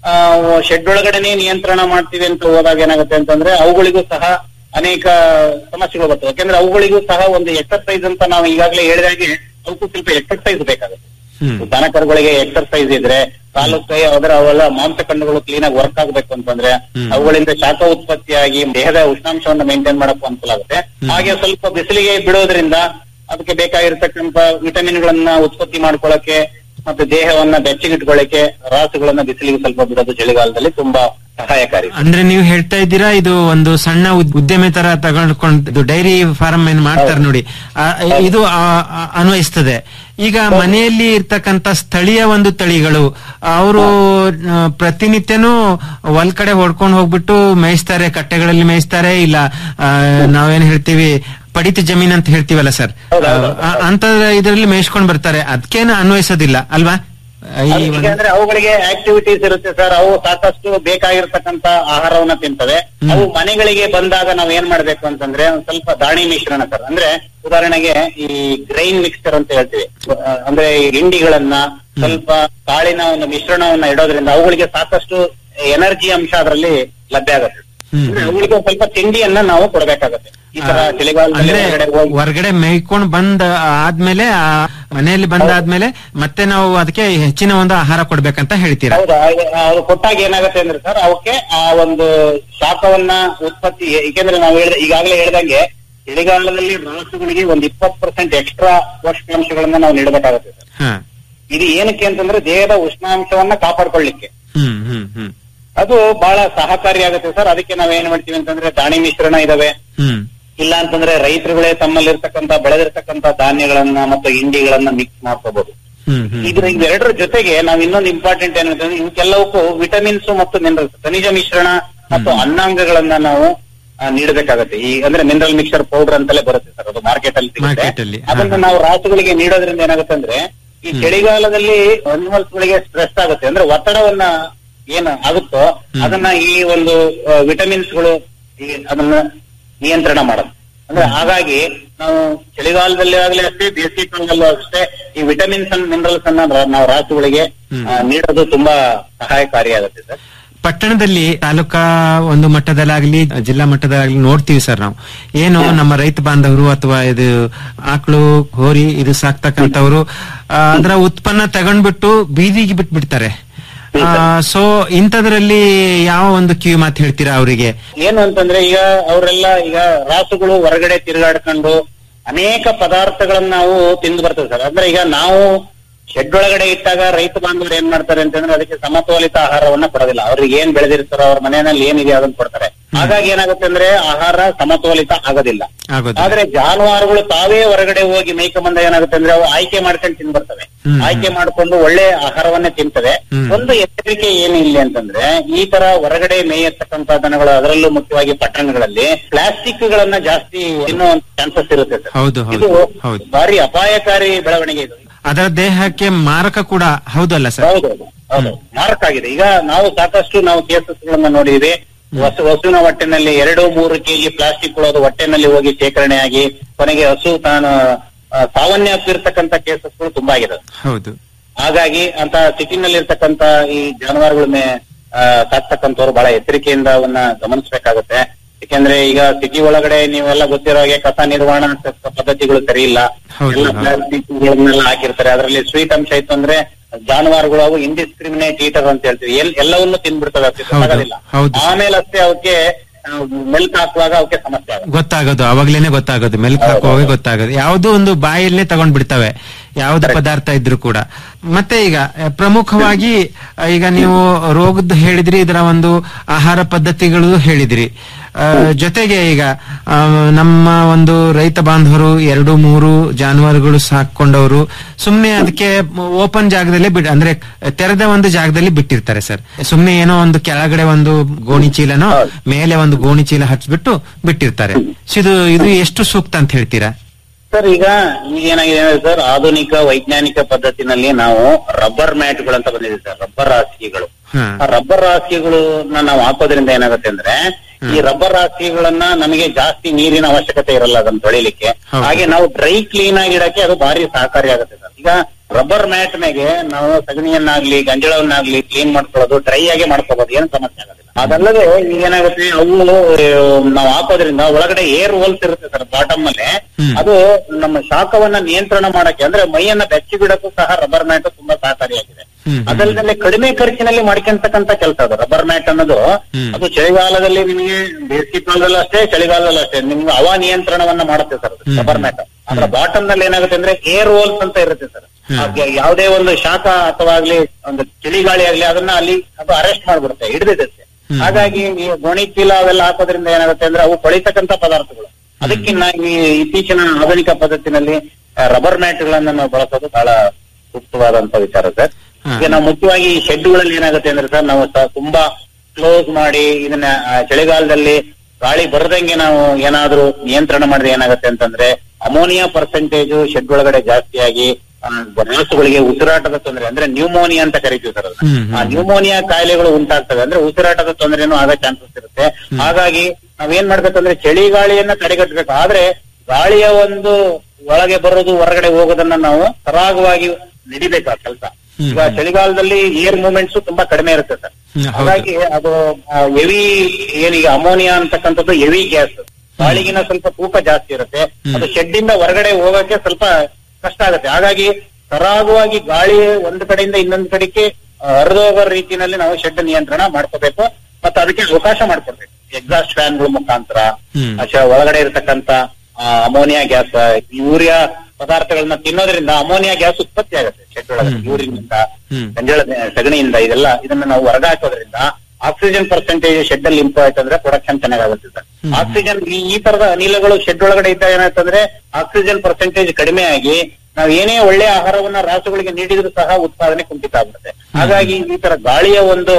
ಶೆಡ್ ಒಳಗಡೆನೆ ನಿಯಂತ್ರಣ ಮಾಡ್ತೀವಿ ಅಂತ ಹೋದಾಗ ಏನಾಗುತ್ತೆ ಅಂತಂದ್ರೆ ಅವುಗಳಿಗೂ ಸಹ ಅನೇಕ ಸಮಸ್ಯೆಗಳು ಬರ್ತವೆ ಯಾಕಂದ್ರೆ ಅವುಗಳಿಗೂ ಸಹ ಒಂದು ಎಕ್ಸರ್ಸೈಸ್ ಅಂತ ನಾವು ಈಗಾಗಲೇ ಹೇಳಿದಾಗೆ ಅವಕ್ಕೂ ಸ್ವಲ್ಪ ಎಕ್ಸರ್ಸೈಸ್ ಬೇಕಾಗುತ್ತೆ ದನಕರುಗಳಿಗೆ ಎಕ್ಸರ್ಸೈಸ್ ಇದ್ರೆ ಕಾಲು ಕೈ ಅದರ ಅವೆಲ್ಲ ಮಾಂಸಖಂಡಗಳು ಕ್ಲೀನ್ ಆಗಿ ವರ್ಕ್ ಆಗ್ಬೇಕು ಅಂತಂದ್ರೆ ಅವುಗಳಿಂದ ಶಾಖ ಉತ್ಪತ್ತಿಯಾಗಿ ದೇಹದ ಉಷ್ಣಾಂಶವನ್ನ ಮೇಂಟೈನ್ ಮಾಡಕ್ಕೂ ಅನುಕೂಲ ಆಗುತ್ತೆ ಹಾಗೆ ಸ್ವಲ್ಪ ಬಿಸಿಲಿಗೆ ಬಿಡೋದ್ರಿಂದ ಅದಕ್ಕೆ ಬೇಕಾಗಿರ್ತಕ್ಕಂಥ ವಿಟಮಿನ್ಗಳನ್ನ ಉತ್ಪತ್ತಿ ಮಾಡ್ಕೊಳ್ಳಕ್ಕೆ ಮತ್ತೆ ದೇಹವನ್ನ ಬೆಚ್ಚಗಿಟ್ಕೊಳ್ಳಕ್ಕೆ ರಾಸುಗಳನ್ನ ಬಿಸಿಲಿಗೆ ಸ್ವಲ್ಪ ಬಿಡೋದು ಚಳಿಗಾಲದಲ್ಲಿ ತುಂಬಾ ಸಹಾಯಕಾರಿ ಅಂದ್ರೆ ನೀವು ಹೇಳ್ತಾ ಇದ್ದೀರಾ ಇದು ಒಂದು ಸಣ್ಣ ಉದ್- ಉದ್ಯಮಿ ತರ ತಗೊಂಡ್ಕೊಂಡು ಡೈರಿ ಫಾರ್ಮ್ ಏನ್ ಮಾಡ್ತಾರೆ ನೋಡಿ ಆ, ಇದು ಆ, ಆ, ಅನ್ವಯಿಸ್ತದೆ ಈಗ ಮನೆಯಲ್ಲಿ ಇರ್ತಕ್ಕಂತ ಸ್ಥಳೀಯ ಒಂದು ತಳಿಗಳು ಅವರು ಪ್ರತಿನಿತ್ಯನೂ ಹೊಲ್ ಕಡೆ ಹೊಡ್ಕೊಂಡು ಹೋಗ್ಬಿಟ್ಟು ಮೇಯಿಸ್ತಾರೆ ಕಟ್ಟೆಗಳಲ್ಲಿ ಮೇಯಿಸ್ತಾರೆ ಇಲ್ಲ ಆ, ನಾವೇನ್ ಹೇಳ್ತೀವಿ ಪಡಿತ ಜಮೀನ್ ಅಂತ ಹೇಳ್ತೀವಲ್ಲ ಸರ್ ಅಂತ ಇದರಲ್ಲಿ ಮೇಯಿಸ್ಕೊಂಡ್ ಬರ್ತಾರೆ ಅದಕ್ಕೇನು ಅನ್ವಯಿಸೋದಿಲ್ಲ ಅಲ್ವಾ ಈ ಒಂದು- ಯಾಕಂದ್ರೆ ಅವುಗಳಿಗೆ ಆಕ್ಟಿವಿಟೀಸ್ ಇರುತ್ತೆ ಸರ್ ಅವು ಸಾಕಷ್ಟು ಬೇಕಾಗಿರ್ತಕ್ಕಂತ ಆಹಾರವನ್ನ ತಿಂತವೆ ಅವು ಮನೆಗಳಿಗೆ ಬಂದಾಗ ನಾವ್ ಏನ್ ಮಾಡ್ಬೇಕು ಅಂತಂದ್ರೆ ಒಂದ್ ಸ್ವಲ್ಪ ದಾಣಿ ಮಿಶ್ರಣ ಸರ್ ಅಂದ್ರೆ ಉದಾಹರಣೆಗೆ ಈ ಗ್ರೈನ್ ಮಿಕ್ಸ್ಚರ್ ಅಂತ ಹೇಳ್ತೀವಿ ಆ, ಅಂದ್ರೆ ಈ ಹಿಂಡಿಗಳನ್ನ ಸ್ವಲ್ಪ ಕಾಳಿನ ಒಂದು ಮಿಶ್ರಣವನ್ನ ಇಡೋದ್ರಿಂದ ಅವುಗಳಿಗೆ ಸಾಕಷ್ಟು ಎನರ್ಜಿ ಅಂಶ ಅದರಲ್ಲಿ ಲಭ್ಯ ಆಗುತ್ತೆ ಅಂದ್ರೆ ಅವುಗಳಿಗೆ ಒಂದ್ ಸ್ವಲ್ಪ ತಿಂಡಿಯನ್ನ ನಾವು ಕೊಡ್ಬೇಕಾಗತ್ತೆ ಈ ತರ ಚಳಿಗಾಲದಲ್ಲಿ ಅಂದ್ರೆ ಹೊರಗಡೆ ಹೋಗಿ ಹೊರಗಡೆ ಮೇಯ್ಕೊಂಡ್ ಬಂದ ಆದ್ಮೇಲೆ ಆ ಮನೆಯಲ್ಲಿ ಬಂದಾದ್ಮೇಲೆ ಮತ್ತೆ ನಾವು ಅದಕ್ಕೆ ಹೆಚ್ಚಿನ ಒಂದು ಆಹಾರ ಕೊಡ್ಬೇಕಂತ ಹೇಳ್ತೀರಾ ಹೌದಾ ಅದು- ಅದು ಕೊಟ್ಟಾಗ ಏನಾಗುತ್ತೆ ಅಂದ್ರೆ ಸರ್ ಅವಕ್ಕೆ ಆ ಒಂದು ಶಾಖವನ್ನ ಉತ್ಪತ್ತಿ ಏಕೆಂದ್ರೆ ನಾವು ಹೇಳಿದ ಈಗಾಗಲೇ ಹೇಳ್ದಂಗೆ ಚಳಿಗಾಲದಲ್ಲಿ ರಾಸುಗಳಿಗೆ ಒಂದು ಇಪ್ಪತ್ತು ಪರ್ಸೆಂಟ್ ಎಕ್ಸ್ಟ್ರಾ ಪೋಷಕಾಂಶಗಳನ್ನ ನಾವು ನೀಡಬೇಕಾಗುತ್ತೆ ಸರ್ ಹ. ಇದು ಏನಕ್ಕೆ ಅಂತಂದ್ರೆ ದೇಹದ ಉಷ್ಣಾಂಶವನ್ನ ಕಾಪಾಡ್ಕೊಳ್ಳಿಕ್ಕೆ ಹ್ಮ್ ಹ್ಮ್ ಹ್ಮ್ ಅದು ಬಹಳ ಸಹಕಾರಿಯಾಗುತ್ತೆ ಸರ್ ಅದಕ್ಕೆ ನಾವ್ ಏನ್ ಮಾಡ್ತೀವಿ ಅಂತಂದ್ರೆ ದಾಣಿ ಮಿಶ್ರಣ ಇದಾವೆ ಹ್ಮ್ ಇಲ್ಲ ಅಂತಂದ್ರೆ ರೈತರುಗಳೇ ತಮ್ಮಲ್ಲಿರ್ತಕ್ಕಂತ ಬೆಳೆದಿರ್ತಕ್ಕಂತ ಧಾನ್ಯಗಳನ್ನ ಮತ್ತು ಹಿಂಡಿಗಳನ್ನ ಮಿಕ್ಸ್ ಮಾಡ್ಕೋಬಹುದು ಹ್ಮ್ ಹ್ಮ್ ಇದ್ರ ಇವೆರಡರ ಜೊತೆಗೆ ನಾವು ಇನ್ನೊಂದು ಇಂಪಾರ್ಟೆಂಟ್ ಏನಂತಂದ್ರೆ ಇವಕ್ಕೆಲ್ಲವಕ್ಕೂ ವಿಟಮಿನ್ಸ್ ಮತ್ತು ಮಿನರಲ್ಸ್ ಖನಿಜ ಮಿಶ್ರಣ ಮತ್ತು ಅನ್ನಾಂಗಗಳನ್ನ ನಾವು ಆ, ನೀಡಬೇಕಾಗತ್ತೆ ಈ ಅಂದ್ರೆ ಮಿನರಲ್ ಮಿಕ್ಸರ್ ಪೌಡರ್ ಅಂತಲೇ ಬರುತ್ತೆ ಸರ್ ಅದು ಮಾರ್ಕೆಟ್ ಅಲ್ಲಿ ಸಿಗುತ್ತೆ. Market ಅಲ್ಲಿ, ಹಾ, ಅದನ್ನ ನಾವು ರಾಸುಗಳಿಗೆ ನೀಡೋದ್ರಿಂದ ಏನಾಗುತ್ತೆ ಅಂದ್ರೆ ಈ ಚಳಿಗಾಲದಲ್ಲಿ ಅನಿಮಲ್ಸ್ ಗಳಿಗೆ ಸ್ಟ್ರೆಸ್ ಆಗುತ್ತೆ ಅಂದ್ರೆ ಒತ್ತಡವನ್ನ ಏನ್ ಆಗುತ್ತೋ ಅದನ್ನ ಈ ಒಂದು ವಿಟಮಿನ್ಸ್ ಗಳು ಈ ಅದನ್ನ ನಿಯಂತ್ರಣ ಮಾಡುತ್ತೆ ಅಂದ್ರೆ ಹಾಗಾಗಿ ನಾವು ಚಳಿಗಾಲದಲ್ಲಿ ಆಗ್ಲಿ ಅಷ್ಟೇ ಬೇಸಿಗೆ ಕಾಲದಲ್ಲೂ ಅಷ್ಟೇ ಈ ವಿಟಮಿನ್ಸ್ ಅಂಡ್ ಮಿನರಲ್ಸ್ ಅನ್ನ ರಾ- ನಾವು ರಾಸುಗಳಿಗೆ ಆ, ನೀಡೋದು ತುಂಬಾ ಸಹಾಯಕಾರಿಯಾಗುತ್ತೆ ಸರ್ ಪಟ್ಟಣದಲ್ಲಿ ತಾಲೂಕಾ ಒಂದು ಮಟ್ಟದಲ್ಲಾಗ್ಲಿ ಜಿಲ್ಲಾ ಮಟ್ಟದಲ್ಲಾಗ್ಲಿ ನೋಡ್ತೀವಿ ಸರ್ ನಾವು ಏನು ನಮ್ಮ ರೈತ ಬಾಂಧವರು ಅಥವಾ ಇದು ಆಕಳು ಹೋರಿ ಇದು ಸಾಕ್ತಕ್ಕಂಥವ್ರು ಆ, ಅದರ ಉತ್ಪನ್ನ ತಗೊಂಡ್ಬಿಟ್ಟು ಬೀದಿಗೆ ಬಿಟ್ಬಿಡ್ತಾರೆ ಸೊ ಇಂಥದ್ರಲ್ಲಿ ಯಾವ ಒಂದು ಕಿವಿ ಮಾತು ಹೇಳ್ತೀರಾ ಅವರಿಗೆ ಏನು ಅಂತಂದ್ರೆ ಈಗ ಅವರೆಲ್ಲ ಈಗ ರಾಸುಗಳು ಹೊರಗಡೆ ತಿರುಗಾಡ್ಕೊಂಡು ಅನೇಕ ಪದಾರ್ಥಗಳನ್ನ ನಾವು ತಿಂದು ಬರ್ತೇವೆ ಸರ್ ಅಂದ್ರೆ ಈಗ ನಾವು ಶೆಡ್ ಒಳಗಡೆ ಇಟ್ಟಾಗ ರೈತ ಬಾಂಧವರು ಏನ್ ಮಾಡ್ತಾರೆ ಅಂತಂದ್ರೆ ಅದಕ್ಕೆ ಸಮತೋಲಿತ ಆಹಾರವನ್ನ ಕೊಡೋದಿಲ್ಲ ಅವ್ರಿಗೆ ಏನ್ ಬೆಳೆದಿರ್ತಾರೋ ಅವ್ರ ಮನೆಯಲ್ಲಿ ಏನಿದೆ ಅದನ್ನ ಕೊಡ್ತಾರೆ ಹಾಗಾಗಿ ಏನಾಗುತ್ತೆ ಅಂದ್ರೆ ಆಹಾರ ಸಮತೋಲಿತ ಆಗೋದಿಲ್ಲ ಆಗೋದು ಆದ್ರೆ ಜಾನುವಾರುಗಳು ತಾವೇ ಹೊರಗಡೆ ಹೋಗಿ ಮೇಯ್ಕ ಬಂದ ಏನಾಗುತ್ತೆ ಅಂದ್ರೆ ಅವು ಆಯ್ಕೆ ಮಾಡ್ಕೊಂಡು ತಿಂದ್ ಬರ್ತವೆ ಆಯ್ಕೆ ಮಾಡ್ಕೊಂಡು ಒಳ್ಳೆ ಆಹಾರವನ್ನೇ ತಿಂತವೆ ಒಂದು ಎಚ್ಚರಿಕೆ ಏನು ಇಲ್ಲಿ ಅಂತಂದ್ರೆ ಈ ತರ ಹೊರಗಡೆ ಮೇಯತಕ್ಕಂತ ದನಗಳು ಅದರಲ್ಲೂ ಮುಖ್ಯವಾಗಿ ಪಟ್ಟಣಗಳಲ್ಲಿ ಪ್ಲಾಸ್ಟಿಕ್ ಗಳನ್ನ ಜಾಸ್ತಿ ತಿನ್ನುವಂತ ಚಾನ್ಸಸ್ ಇರುತ್ತೆ ಸರ್ ಹೌದು ಇದು ಹೌದು ಹೌದು ಭಾರಿ ಅಪಾಯಕಾರಿ ಬೆಳವಣಿಗೆ ಇದು ಅದರ ದೇಹಕ್ಕೆ ಮಾರಕ ಕೂಡ ಹೌದಲ್ಲ ಸರ್ ಹೌದು ಹೌದು ಮಾರಕ ಆಗಿದೆ ಈಗ ನಾವು ಸಾಕಷ್ಟು ನಾವು ಕೇಸಸ್ ಗಳನ್ನ ನೋಡಿದೀವಿ ಹಸು ಹಸುವಿನ ಹೊಟ್ಟೆನಲ್ಲಿ ಎರಡು ಮೂರು ಕೆಜಿ ಪ್ಲಾಸ್ಟಿಕ್ ಅದು ಹೊಟ್ಟೆನಲ್ಲಿ ಹೋಗಿ ಶೇಖರಣೆ ಆಗಿ ಕೊನೆಗೆ ಹಸು ತಾನು ಆ, ಸಾವನ್ನಪ್ಪಿರ್ತಕ್ಕಂಥ ಕೇಸಸ್ಗಳು ತುಂಬಾ ಆಗಿದೆ ಹೌದು ಹಾಗಾಗಿ ಅಂತ ಸಿಟಿನಲ್ಲಿ ಇರ್ತಕ್ಕಂತ ಈ ಜಾನುವಾರುಗಳನ್ನ ಆ, ಸಾಕ್ತಕ್ಕಂಥವ್ರು ಬಹಳ ಎಚ್ಚರಿಕೆಯಿಂದ ಅವನ್ನ ಗಮನಿಸಬೇಕಾಗುತ್ತೆ ಯಾಕೆಂದ್ರೆ ಈಗ ಸಿಟಿ ಒಳಗಡೆ ನೀವೆಲ್ಲ ಗೊತ್ತಿರೋ ಹಾಗೆ ಕಸ ನಿರ್ವಹಣಾ ಸ- ಪದ್ಧತಿಗಳು ಸರಿ ಇಲ್ಲ ಹೌದು, ಎಲ್ಲ ಪ್ಲಾಸ್ಟಿಕ್ ಗಳನ್ನೆಲ್ಲ ಹಾಕಿರ್ತಾರೆ ಅದರಲ್ಲಿ ಸ್ವೀಟ್ ಅಂಶ ಇತ್ತು ಅಂದ್ರೆ ಜಾನುವಾರುಗಳು ಅವು ಇಂಡಿಸ್ಕ್ರಿಮಿನೇಟ್ ಈಟರ್ ಅಂತ ಹೇಳ್ತೀವಿ ಎಲ್ ಎಲ್ಲವನ್ನು ತಿಂದ್ಬಿಡ್ತವೆ ಅದಕ್ಕೆ ಹೌದು, ಗೊತ್ತಾಗೋದಿಲ್ಲ ಹೌದು. ಆಮೇಲೆ ಅಷ್ಟೇ ಅವಕ್ಕೆ ಮೆಲ್ಕ್ ಹಾಕುವಾಗ ಅವಕ್ಕೆ ಸಮಸ್ಯೆ ಆಗುತ್ತೆ ಗೊತ್ತಾಗೋದು ಅವಾಗ್ಲೇನೆ ಗೊತ್ತಾಗೋದು ಮೆಲ್ಕ್ ಹಾಕುವಾಗ ಗೊತ್ತಾಗೋದು ಯಾವುದೋ ಒಂದು ಬಾಯಲ್ಲೇ ತಗೊಂಡ್ ಬಿಡ್ತವೆ ಯಾವ್ದು ಪದಾರ್ಥ ಇದ್ರು ಕೂಡ ಮತ್ತೆ ಈಗ ಅಹ್, ಪ್ರಮುಖವಾಗಿ ಅಹ್, ಈಗ ನೀವು ರೋಗದ್ದು ಹೇಳಿದ್ರಿ ಇದರ ಒಂದು ಆಹಾರ ಪದ್ಧತಿಗಳು ಹೇಳಿದ್ರಿ ಅಹ್, ಜೊತೆಗೆ ಈಗ ಅಹ್, ನಮ್ಮ ಒಂದು ರೈತ ಬಾಂಧವರು ಎರಡು ಮೂರು ಜಾನುವಾರುಗಳು ಸಾಕೊಂಡವರು ಸುಮ್ನೆ ಅದಕ್ಕೆ ಓಪನ್ ಜಾಗದಲ್ಲೇ ಬಿಡ್ ಅಂದ್ರೆ ತೆರೆದ ಒಂದು ಜಾಗದಲ್ಲಿ ಬಿಟ್ಟಿರ್ತಾರೆ ಸರ್ ಸುಮ್ನೆ ಏನೋ ಒಂದು ಕೆಳಗಡೆ ಒಂದು ಗೋಣಿ ಚೀಲನೋ ಮೇಲೆ ಒಂದು ಗೋಣಿ ಚೀಲ ಹಚ್ಬಿಟ್ಟು ಬಿಟ್ಟಿರ್ತಾರೆ So ಇದು ಇದು ಎಷ್ಟು ಸೂಕ್ತ ಅಂತ ಹೇಳ್ತೀರಾ ಸರ್ ಈಗ ಈಗ ಏನಾಗಿದೆ ಅಂದ್ರೆ ಸರ್ ಆಧುನಿಕ ವೈಜ್ಞಾನಿಕ ಪದ್ಧತಿನಲ್ಲಿ ನಾವು ರಬ್ಬರ್ ಮ್ಯಾಟ್ ಗಳಂತ ಬಂದಿದೆ ಸರ್ ರಬ್ಬರ್ ಹಾಸಿಗೆಗಳು ಹಾ. ಆ ರಬ್ಬರ್ ಹಾಸಿಗೆಗಳನ್ನ ನಾವು ಹಾಕೋದ್ರಿಂದ ಏನಾಗುತ್ತೆ ಅಂದ್ರೆ ಈ ರಬ್ಬರ್ ಹಾಸಿಗೆಗಳನ್ನ ನಮಗೆ ಜಾಸ್ತಿ ನೀರಿನ ಅವಶ್ಯಕತೆ ಇರಲ್ಲ ಅದನ್ನ ತೊಳಿಲಿಕ್ಕೆ ಹೌದು. ಹಾಗೆ ನಾವು ಡ್ರೈ ಕ್ಲೀನ್ ಆಗಿ ಇಡಕ್ಕೆ ಅದು ಭಾರಿ ಸಹಕಾರಿ ಆಗುತ್ತೆ ಸರ್ ಈಗ ರಬ್ಬರ್ ಮ್ಯಾಟ್ ಮೇಲೆ ನಾವು ಸಗಣಿಯನ್ನಾಗ್ಲಿ ಗಂಜಳವನ್ನಾಗ್ಲಿ ಕ್ಲೀನ್ ಮಾಡ್ಕೊಳ್ಳೋದು ಡ್ರೈ ಆಗಿ ಮಾಡ್ಕೋಬಹುದು ಏನು ಸಮಸ್ಯೆ ಆಗೋದಿಲ್ಲ ಅದಲ್ಲದೆ ಈಗ ಏನಾಗುತ್ತೆ ಅವು ನಾವು ಹಾಕೋದ್ರಿಂದ ಒಳಗಡೆ ಏರ್ ಹೋಲ್ಸ್ ಇರುತ್ತೆ ಸರ್ ಬಾಟಮ್ ಅಲ್ಲಿ ಅದು ನಮ್ಮ ಶಾಖವನ್ನ ನಿಯಂತ್ರಣ ಮಾಡಕ್ಕೆ ಅಂದ್ರೆ ಮೈಯನ್ನ ಬೆಚ್ಚಿ ಬಿಡಕ್ಕೂ ಸಹ ರಬ್ಬರ್ ಮ್ಯಾಟ್ ತುಂಬಾ ಸಹಕಾರಿಯಾಗಿದೆ ಅದಲ್ಲದೆ ಕಡಿಮೆ ಖರ್ಚಿನಲ್ಲಿ ಮಾಡ್ಕೊಂತಕ್ಕಂತ ಕೆಲಸ ಅದು ರಬ್ಬರ್ ಮ್ಯಾಟ್ ಅನ್ನೋದು ಅದು ಚಳಿಗಾಲದಲ್ಲಿ ನಿಮಗೆ ಬೇಸಿಗೆ ಕಾಲದಲ್ಲೂ ಅಷ್ಟೇ ಚಳಿಗಾಲದಲ್ಲೂ ಅಷ್ಟೇ ನಿಮ್ಗೆ ಹವಾ ನಿಯಂತ್ರಣವನ್ನ ಮಾಡುತ್ತೆ ಸರ್ ರಬ್ಬರ್ ಮ್ಯಾಟ್ ಅದರ ಬಾಟಮ್ ನಲ್ಲಿ ಏನಾಗುತ್ತೆ ಅಂದ್ರೆ ಏರ್ ಹೋಲ್ಸ್ ಅಂತ ಇರುತ್ತೆ ಸರ್ ಯಾವುದೇ ಒಂದು ಶಾಖ ಅಥವಾ ಆಗ್ಲಿ ಒಂದು ಚಳಿಗಾಳಿ ಆಗ್ಲಿ ಅದನ್ನ ಅಲ್ಲಿ ಅದು ಅರೆಸ್ಟ್ ಮಾಡ್ಬಿಡುತ್ತೆ ಹಿಡಿದಿರುತ್ತೆ ಹಾಗಾಗಿ ಈ ಗೋಣಿ ಚೀಲ ಅವೆಲ್ಲ ಹಾಕೋದ್ರಿಂದ ಏನಾಗುತ್ತೆ ಅಂದ್ರೆ ಅವು ಕೊಳಿತಕ್ಕಂತ ಪದಾರ್ಥಗಳು ಅದಕ್ಕಿನ್ನ ಈ ಇತ್ತೀಚಿನ ಆಧುನಿಕ ಪದ್ಧತಿನಲ್ಲಿ ರಬ್ಬರ್ ಮ್ಯಾಟ್ ಗಳನ್ನ ನಾವು ಬಳಸೋದು ಬಹಳ ಸೂಕ್ತವಾದಂತ ವಿಚಾರ ಸರ್ ಈಗ ನಾವು ಮುಖ್ಯವಾಗಿ ಈ ಶೆಡ್ಗಳಲ್ಲಿ ಏನಾಗುತ್ತೆ ಅಂದ್ರೆ ಸರ್ ನಾವು ಸ- ತುಂಬಾ ಕ್ಲೋಸ್ ಮಾಡಿ ಇದನ್ನ ಆ, ಚಳಿಗಾಲದಲ್ಲಿ ಗಾಳಿ ಬರದಂಗೆ ನಾವು ಏನಾದ್ರೂ ನಿಯಂತ್ರಣ ಮಾಡಿದ್ರೆ ಏನಾಗುತ್ತೆ ಅಂತಂದ್ರೆ ಅಮೋನಿಯಾ ಪರ್ಸೆಂಟೇಜ್ ಶೆಡ್ ಒಳಗಡೆ ಜಾಸ್ತಿಯಾಗಿ ಆ, ರಾಸುಗಳಿಗೆ ಉಸಿರಾಟದ ತೊಂದರೆ ಅಂದ್ರೆ ನ್ಯೂಮೋನಿಯಾ ಅಂತ ಕರಿತೀವಿ ಸರ್ ಅದನ್ನ. ಆ ನ್ಯೂಮೋನಿಯಾ ಕಾಯಿಲೆಗಳು ಉಂಟಾಗ್ತವೆ ಅಂದ್ರೆ ಉಸಿರಾಟದ ತೊಂದರೆನೂ ಆಗೋ ಚಾನ್ಸಸ್ ಇರುತ್ತೆ ಹಾಗಾಗಿ ನಾವೇನ್ ಮಾಡ್ಬೇಕಂದ್ರೆ ಚಳಿಗಾಳಿಯನ್ನ ತಡೆಗಟ್ಟಬೇಕು ಆದ್ರೆ ಗಾಳಿಯ ಒಂದು ಒಳಗೆ ಬರೋದು ಹೊರಗಡೆ ಹೋಗೋದನ್ನ ನಾವು ಸರಾಗವಾಗಿ ನಡಿಬೇಕು ಆ ಕೆಲಸ ಈಗ ಚಳಿಗಾಲದಲ್ಲಿ ಏರ್ ಮೂವ್ಮೆಂಟ್ಸ್ ತುಂಬಾ ಕಡಿಮೆ ಇರುತ್ತೆ ಸರ್ ಹಾಗಾಗಿ ಅದು ಹೆವಿ ಏನೀಗ ಅಮೋನಿಯಾ ಅಂತಕ್ಕಂಥದ್ದು ಹೆವಿ ಗ್ಯಾಸ್ ಗಾಳಿಗಿನ ಸ್ವಲ್ಪ ತೂಕ ಜಾಸ್ತಿ ಇರುತ್ತೆ ಅದು ಶೆಡ್ ಇಂದ ಹೊರಗಡೆ ಹೋಗಕ್ಕೆ ಸ್ವಲ್ಪ ಕಷ್ಟ ಆಗುತ್ತೆ ಹಾಗಾಗಿ ಸರಾಗವಾಗಿ ಗಾಳಿ ಒಂದು ಕಡೆಯಿಂದ ಇನ್ನೊಂದು ಕಡೆಗೆ ಹರಿದೋಗೋ ರೀತಿಯಲ್ಲಿ ನಾವು ಶೆಡ್ ನಿಯಂತ್ರಣ ಮಾಡ್ಕೋಬೇಕು ಮತ್ತೆ ಅದಕ್ಕೆ ಅವಕಾಶ ಮಾಡ್ಕೊಡ್ಬೇಕು ಎಕ್ಸಾಸ್ಟ್ ಫ್ಯಾನ್ಗಳ ಮುಖಾಂತರ ಅಚ್ಚ ಒಳಗಡೆ ಇರತಕ್ಕಂತ ಅಮೋನಿಯಾ ಗ್ಯಾಸ್ ಯೂರಿಯಾ ಪದಾರ್ಥಗಳನ್ನ ತಿನ್ನೋದ್ರಿಂದ ಅಮೋನಿಯಾ ಗ್ಯಾಸ್ ಉತ್ಪತ್ತಿ ಆಗುತ್ತೆ ಶೆಡ್ ಒಳಗಡೆ ಯೂರಿನಿಂದ ಗಂಜಳ ಸಗಣಿಯಿಂದ ಇದೆಲ್ಲ ಇದನ್ನ ನಾವು ಹೊರಗೆ ಹಾಕೋದ್ರಿಂದ ಆಕ್ಸಿಜನ್ ಪರ್ಸೆಂಟೇಜ್ ಶೆಡ್ ಅಲ್ಲಿ ಇಂಪ್ರೂವ್ ಆಯ್ತು ಅಂದ್ರೆ ಪ್ರೊಡಕ್ಷನ್ ಚೆನ್ನಾಗಾಗುತ್ತೆ ಸರ್ ಆಕ್ಸಿಜನ್ ಈ ಈ ತರದ ಅನಿಲಗಳು ಶೆಡ್ ಒಳಗಡೆ ಇದ್ದಾಗ ಏನಾಯ್ತಂದ್ರೆ ಆಕ್ಸಿಜನ್ ಪರ್ಸೆಂಟೇಜ್ ಕಡಿಮೆ ಆಗಿ ನಾವು ಏನೇ ಒಳ್ಳೆ ಆಹಾರವನ್ನ ರಾಸುಗಳಿಗೆ ನೀಡಿದ್ರು ಸಹ ಉತ್ಪಾದನೆ ಕುಂಠಿತ ಆಗ್ಬಿಡುತ್ತೆ ಹಾಗಾಗಿ ಈ ತರ ಗಾಳಿಯ ಒಂದು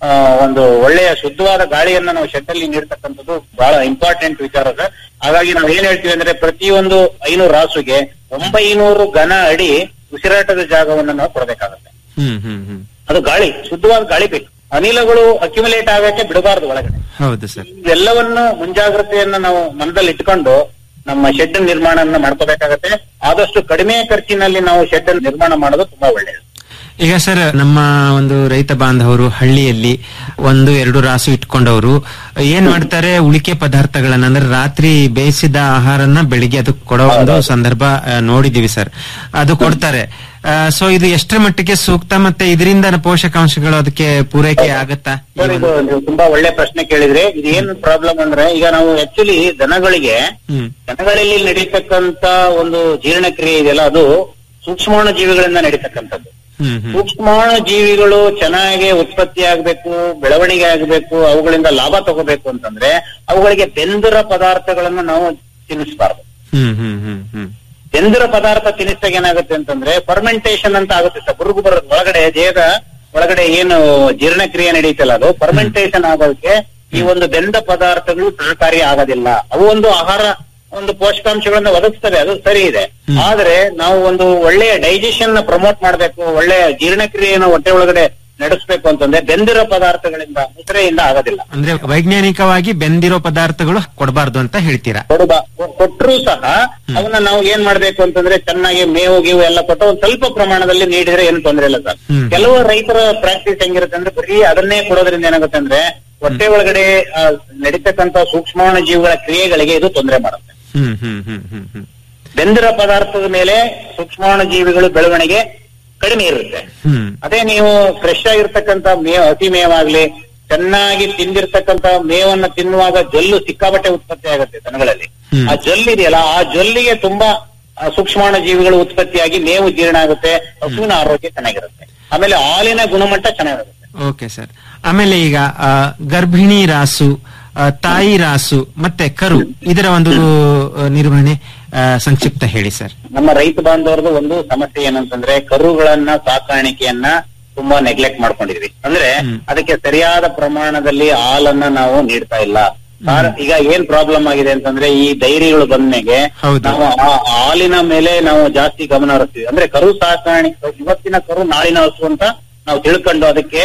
ಆ, ಒಂದು ಒಳ್ಳೆಯ ಶುದ್ಧವಾದ ಗಾಳಿಯನ್ನ ನಾವು ಶೆಡ್ ಅಲ್ಲಿ ನೀಡ್ತಕ್ಕಂಥದ್ದು ಬಹಳ ಇಂಪಾರ್ಟೆಂಟ್ ವಿಚಾರ ಸರ್ ಹಾಗಾಗಿ ನಾವು ಏನ್ ಹೇಳ್ತೀವಿ ಅಂದ್ರೆ ಪ್ರತಿಯೊಂದು ಐನೂರು ರಾಸುಗೆ ಒಂಬೈನೂರು ಘನ ಅಡಿ ಉಸಿರಾಟದ ಜಾಗವನ್ನು ನಾವು ಕೊಡಬೇಕಾಗುತ್ತೆ ಹ್ಮ್ ಹ್ಮ್ ಹ್ಮ್ ಅದು ಗಾಳಿ ಶುದ್ಧವಾದ ಗಾಳಿ ಬೇಕು ಅನಿಲಗಳು ಅಕ್ಯುಮುಲೇಟ್ ಆಗಕ್ಕೆ ಬಿಡಬಾರದು ಒಳಗಡೆ ಹೌದು ಸರ್ ಇವೆಲ್ಲವನ್ನು ಮುಂಜಾಗ್ರತೆಯನ್ನ ನಾವು ಮನದಲ್ಲಿ ಇಟ್ಕೊಂಡು ನಮ್ಮ ಶೆಡ್ ನಿರ್ಮಾಣ ಮಾಡ್ಕೋಬೇಕಾಗತ್ತೆ ಆದಷ್ಟು ಕಡಿಮೆ ಖರ್ಚಿನಲ್ಲಿ ನಾವು ಶೆಡ್ ನಿರ್ಮಾಣ ಮಾಡೋದು ತುಂಬಾ ಒಳ್ಳೆಯದು ಈಗ ಸರ್ ನಮ್ಮ ಒಂದು ರೈತ ಬಾಂಧವರು ಹಳ್ಳಿಯಲ್ಲಿ ಒಂದು ಎರಡು ರಾಸು ಇಟ್ಕೊಂಡವರು ಏನ್ ಮಾಡ್ತಾರೆ ಉಳಿಕೆ ಪದಾರ್ಥಗಳನ್ನ ಅಂದ್ರೆ ರಾತ್ರಿ ಬೇಯಿಸಿದ ಆಹಾರನ ಬೆಳಿಗ್ಗೆ ಅದು ಕೊಡೋ ಒಂದು ಸಂದರ್ಭ ಆ, ನೋಡಿದೀವಿ ಸರ್ ಅದು ಕೊಡ್ತಾರೆ ಸೊ ಇದು ಎಷ್ಟರ ಮಟ್ಟಿಗೆ ಸೂಕ್ತ ಮತ್ತೆ ಇದರಿಂದ ಪೋಷಕಾಂಶಗಳು ಅದಕ್ಕೆ ಪೂರೈಕೆ ಆಗತ್ತಾ ಸರ್ ಇದು ನೀವು ತುಂಬಾ ಒಳ್ಳೆ ಪ್ರಶ್ನೆ ಕೇಳಿದ್ರೆ ಇದು ಏನ್ ಪ್ರಾಬ್ಲಮ್ ಅಂದ್ರೆ ಈಗ ನಾವು ಆಕ್ಚುಲಿ ದನಗಳಿಗೆ ಹ್ಮ್ ದನಗಳಲ್ಲಿ ನಡೀತಕ್ಕಂತ ಒಂದು ಜೀರ್ಣಕ್ರಿಯೆ ಇದೆಯಲ್ಲ ಅದು ಸೂಕ್ಷ್ಮಾಣು ಜೀವಿಗಳಿಂದ ನಡೀತಕ್ಕಂಥದ್ದು ಹ್ಮ್ ಹ್ಮ್ ಸೂಕ್ಷ್ಮಾಣು ಜೀವಿಗಳು ಚೆನ್ನಾಗಿ ಉತ್ಪತ್ತಿ ಆಗ್ಬೇಕು ಬೆಳವಣಿಗೆ ಆಗ್ಬೇಕು ಅವುಗಳಿಂದ ಲಾಭ ತಗೋಬೇಕು ಅಂತಂದ್ರೆ ಅವುಗಳಿಗೆ ಬೆಂದಿರ ಪದಾರ್ಥಗಳನ್ನು ನಾವು ತಿನ್ನಿಸಬಾರ್ದು ಹ್ಮ್ ಹ್ಮ್ ಹ್ಮ್ ಹ್ಮ್ ಬೆಂದಿರ ಪದಾರ್ಥ ತಿನ್ನಿಸಿದಾಗ ಏನಾಗುತ್ತೆ ಅಂತಂದ್ರೆ ಫರ್ಮೆಂಟೇಶನ್ ಅಂತ ಆಗುತ್ತೆ ಸರ್ ಬುರುಗು ಬರೋದು ಒಳಗಡೆ ದೇಹದ ಒಳಗಡೆ ಏನು ಜೀರ್ಣಕ್ರಿಯೆ ನಡೀತಲ್ಲ ಅದು ಫರ್ಮೆಂಟೇಶನ್ ಆಗೋದಕ್ಕೆ ಈ ಒಂದು ಬೆಂದ ಪದಾರ್ಥಗಳು ಸಹಕಾರಿ ಆಗೋದಿಲ್ಲ ಅವು ಒಂದು ಆಹಾರ ಒಂದು ಪೋಷಕಾಂಶಗಳನ್ನ ಒದಗಿಸ್ತವೆ ಅದು ಸರಿ ಇದೆ ಆದ್ರೆ ನಾವು ಒಂದು ಒಳ್ಳೆಯ ಡೈಜೆಷನ್ ನ ಪ್ರಮೋಟ್ ಮಾಡಬೇಕು ಒಳ್ಳೆಯ ಜೀರ್ಣಕ್ರಿಯೆಯನ್ನು ಹೊಟ್ಟೆ ಒಳಗಡೆ ನಡೆಸಬೇಕು ಅಂತಂದ್ರೆ ಬೆಂದಿರೋ ಪದಾರ್ಥಗಳಿಂದ ಮುದ್ರೆಯಿಂದ ಆಗೋದಿಲ್ಲ ಅಂದ್ರೆ ವೈಜ್ಞಾನಿಕವಾಗಿ ಬೆಂದಿರೋ ಪದಾರ್ಥಗಳು ಕೊಡಬಾರ್ದು ಅಂತ ಹೇಳ್ತೀರಾ ಕೊಡುಬ ಕೊಟ್ಟರು ಸಹ ಅವನ್ನ ನಾವು ಏನ್ ಮಾಡ್ಬೇಕು ಅಂತಂದ್ರೆ ಚೆನ್ನಾಗಿ ಮೇವು ಗೀವು ಎಲ್ಲ ಕೊಟ್ಟು ಒಂದ್ ಸ್ವಲ್ಪ ಪ್ರಮಾಣದಲ್ಲಿ ನೀಡಿದ್ರೆ ಏನು ತೊಂದರೆ ಇಲ್ಲ ಸರ್ ಹ್ಮ್. ಕೆಲವು ರೈತರ ಪ್ರಾಕ್ಟೀಸ್ ಹೆಂಗಿರುತ್ತೆ ಅಂದ್ರೆ ಬರೀ ಅದನ್ನೇ ಕೊಡೋದ್ರಿಂದ ಏನಾಗುತ್ತೆ ಅಂದ್ರೆ ಹೊಟ್ಟೆ ಒಳಗಡೆ ಆ, ನಡೀತಕ್ಕಂತ ಸೂಕ್ಷ್ಮಾಣು ಜೀವಿಗಳ ಕ್ರಿಯೆಗಳಿಗೆ ಇದು ತೊಂದರೆ ಮಾಡುತ್ತೆ ಹ್ಮ್ ಹ್ಮ್ ಹ್ಮ್ ಹ್ಮ್ ಹ್ಮ್ ಬೆಂದಿರ ಪದಾರ್ಥದ ಮೇಲೆ ಸೂಕ್ಷ್ಮಾಣು ಜೀವಿಗಳು ಬೆಳವಣಿಗೆ ಕಡಿಮೆ ಇರುತ್ತೆ ಹ್ಮ್ ಅದೇ ನೀವು ಫ್ರೆಶ್ ಆಗಿರ್ತಕ್ಕಂತ ಮೇವ್ ಹಸಿ ಮೇವಾಗ್ಲಿ ಚೆನ್ನಾಗಿ ತಿಂದಿರ್ತಕ್ಕಂತ ಮೇವನ್ನ ತಿನ್ನುವಾಗ ಜೊಲ್ಲು ಸಿಕ್ಕಾಬಟ್ಟೆ ಉತ್ಪತ್ತಿ ಆಗುತ್ತೆ ದನಗಳಲ್ಲಿ ಹ್ಮ್. ಆ ಜೊಲ್ಲು ಇದೆಯಲ್ಲ ಆ ಜೊಲ್ಲಿಗೆ ತುಂಬಾ ಆ, ಸೂಕ್ಷ್ಮಾಣು ಜೀವಿಗಳು ಉತ್ಪತ್ತಿಯಾಗಿ ಮೇವು ಜೀರ್ಣ ಆಗುತ್ತೆ ಹಸುವಿನ ಆರೋಗ್ಯ ಚೆನ್ನಾಗಿರುತ್ತೆ ಆಮೇಲೆ ಹಾಲಿನ ಗುಣಮಟ್ಟ ಚೆನ್ನಾಗಿರುತ್ತೆ ಓಕೆ ಸರ್ ಆಮೇಲೆ ಈಗ ಆ, ಗರ್ಭಿಣಿ ರಾಸು ಆ, ತಾಯಿ ರಾಸು ಮತ್ತೆ ಕರು ಇದರ ಒಂದು ಆ, ನಿರ್ವಹಣೆ ಆ, ಸಂಕ್ಷಿಪ್ತ ಹೇಳಿ ಸರ್ ನಮ್ಮ ರೈತ ಬಾಂಧವರದು ಒಂದು ಸಮಸ್ಯೆ ಏನಂತಂದ್ರೆ ಕರುಗಳನ್ನ ಸಾಕಾಣಿಕೆಯನ್ನ ತುಂಬಾ ನೆಗ್ಲೆಕ್ಟ್ ಮಾಡ್ಕೊಂಡಿದ್ವಿ ಅಂದ್ರೆ ಅದಕ್ಕೆ ಸರಿಯಾದ ಪ್ರಮಾಣದಲ್ಲಿ ಹಾಲನ್ನ ನಾವು ನೀಡ್ತಾ ಇಲ್ಲ ಕಾರಣ- ಈಗ ಏನ್ ಪ್ರಾಬ್ಲಮ್ ಆಗಿದೆ ಅಂತಂದ್ರೆ ಈ ಡೈರಿಗಳು ಬಂದ್ಮೇಲೆ ಹೌದು. ನಾವು ಆ ಹಾಲಿನ ಮೇಲೆ ನಾವು ಜಾಸ್ತಿ ಗಮನ ಹರಿಸ್ತೀವಿ ಅಂದ್ರೆ ಕರು ಸಾಕಾಣಿಕೆ ಇವತ್ತಿನ ಕರು ನಾಳಿನ ಹಸು ಅಂತ ನಾವು ತಿಳ್ಕೊಂಡು ಅದಕ್ಕೆ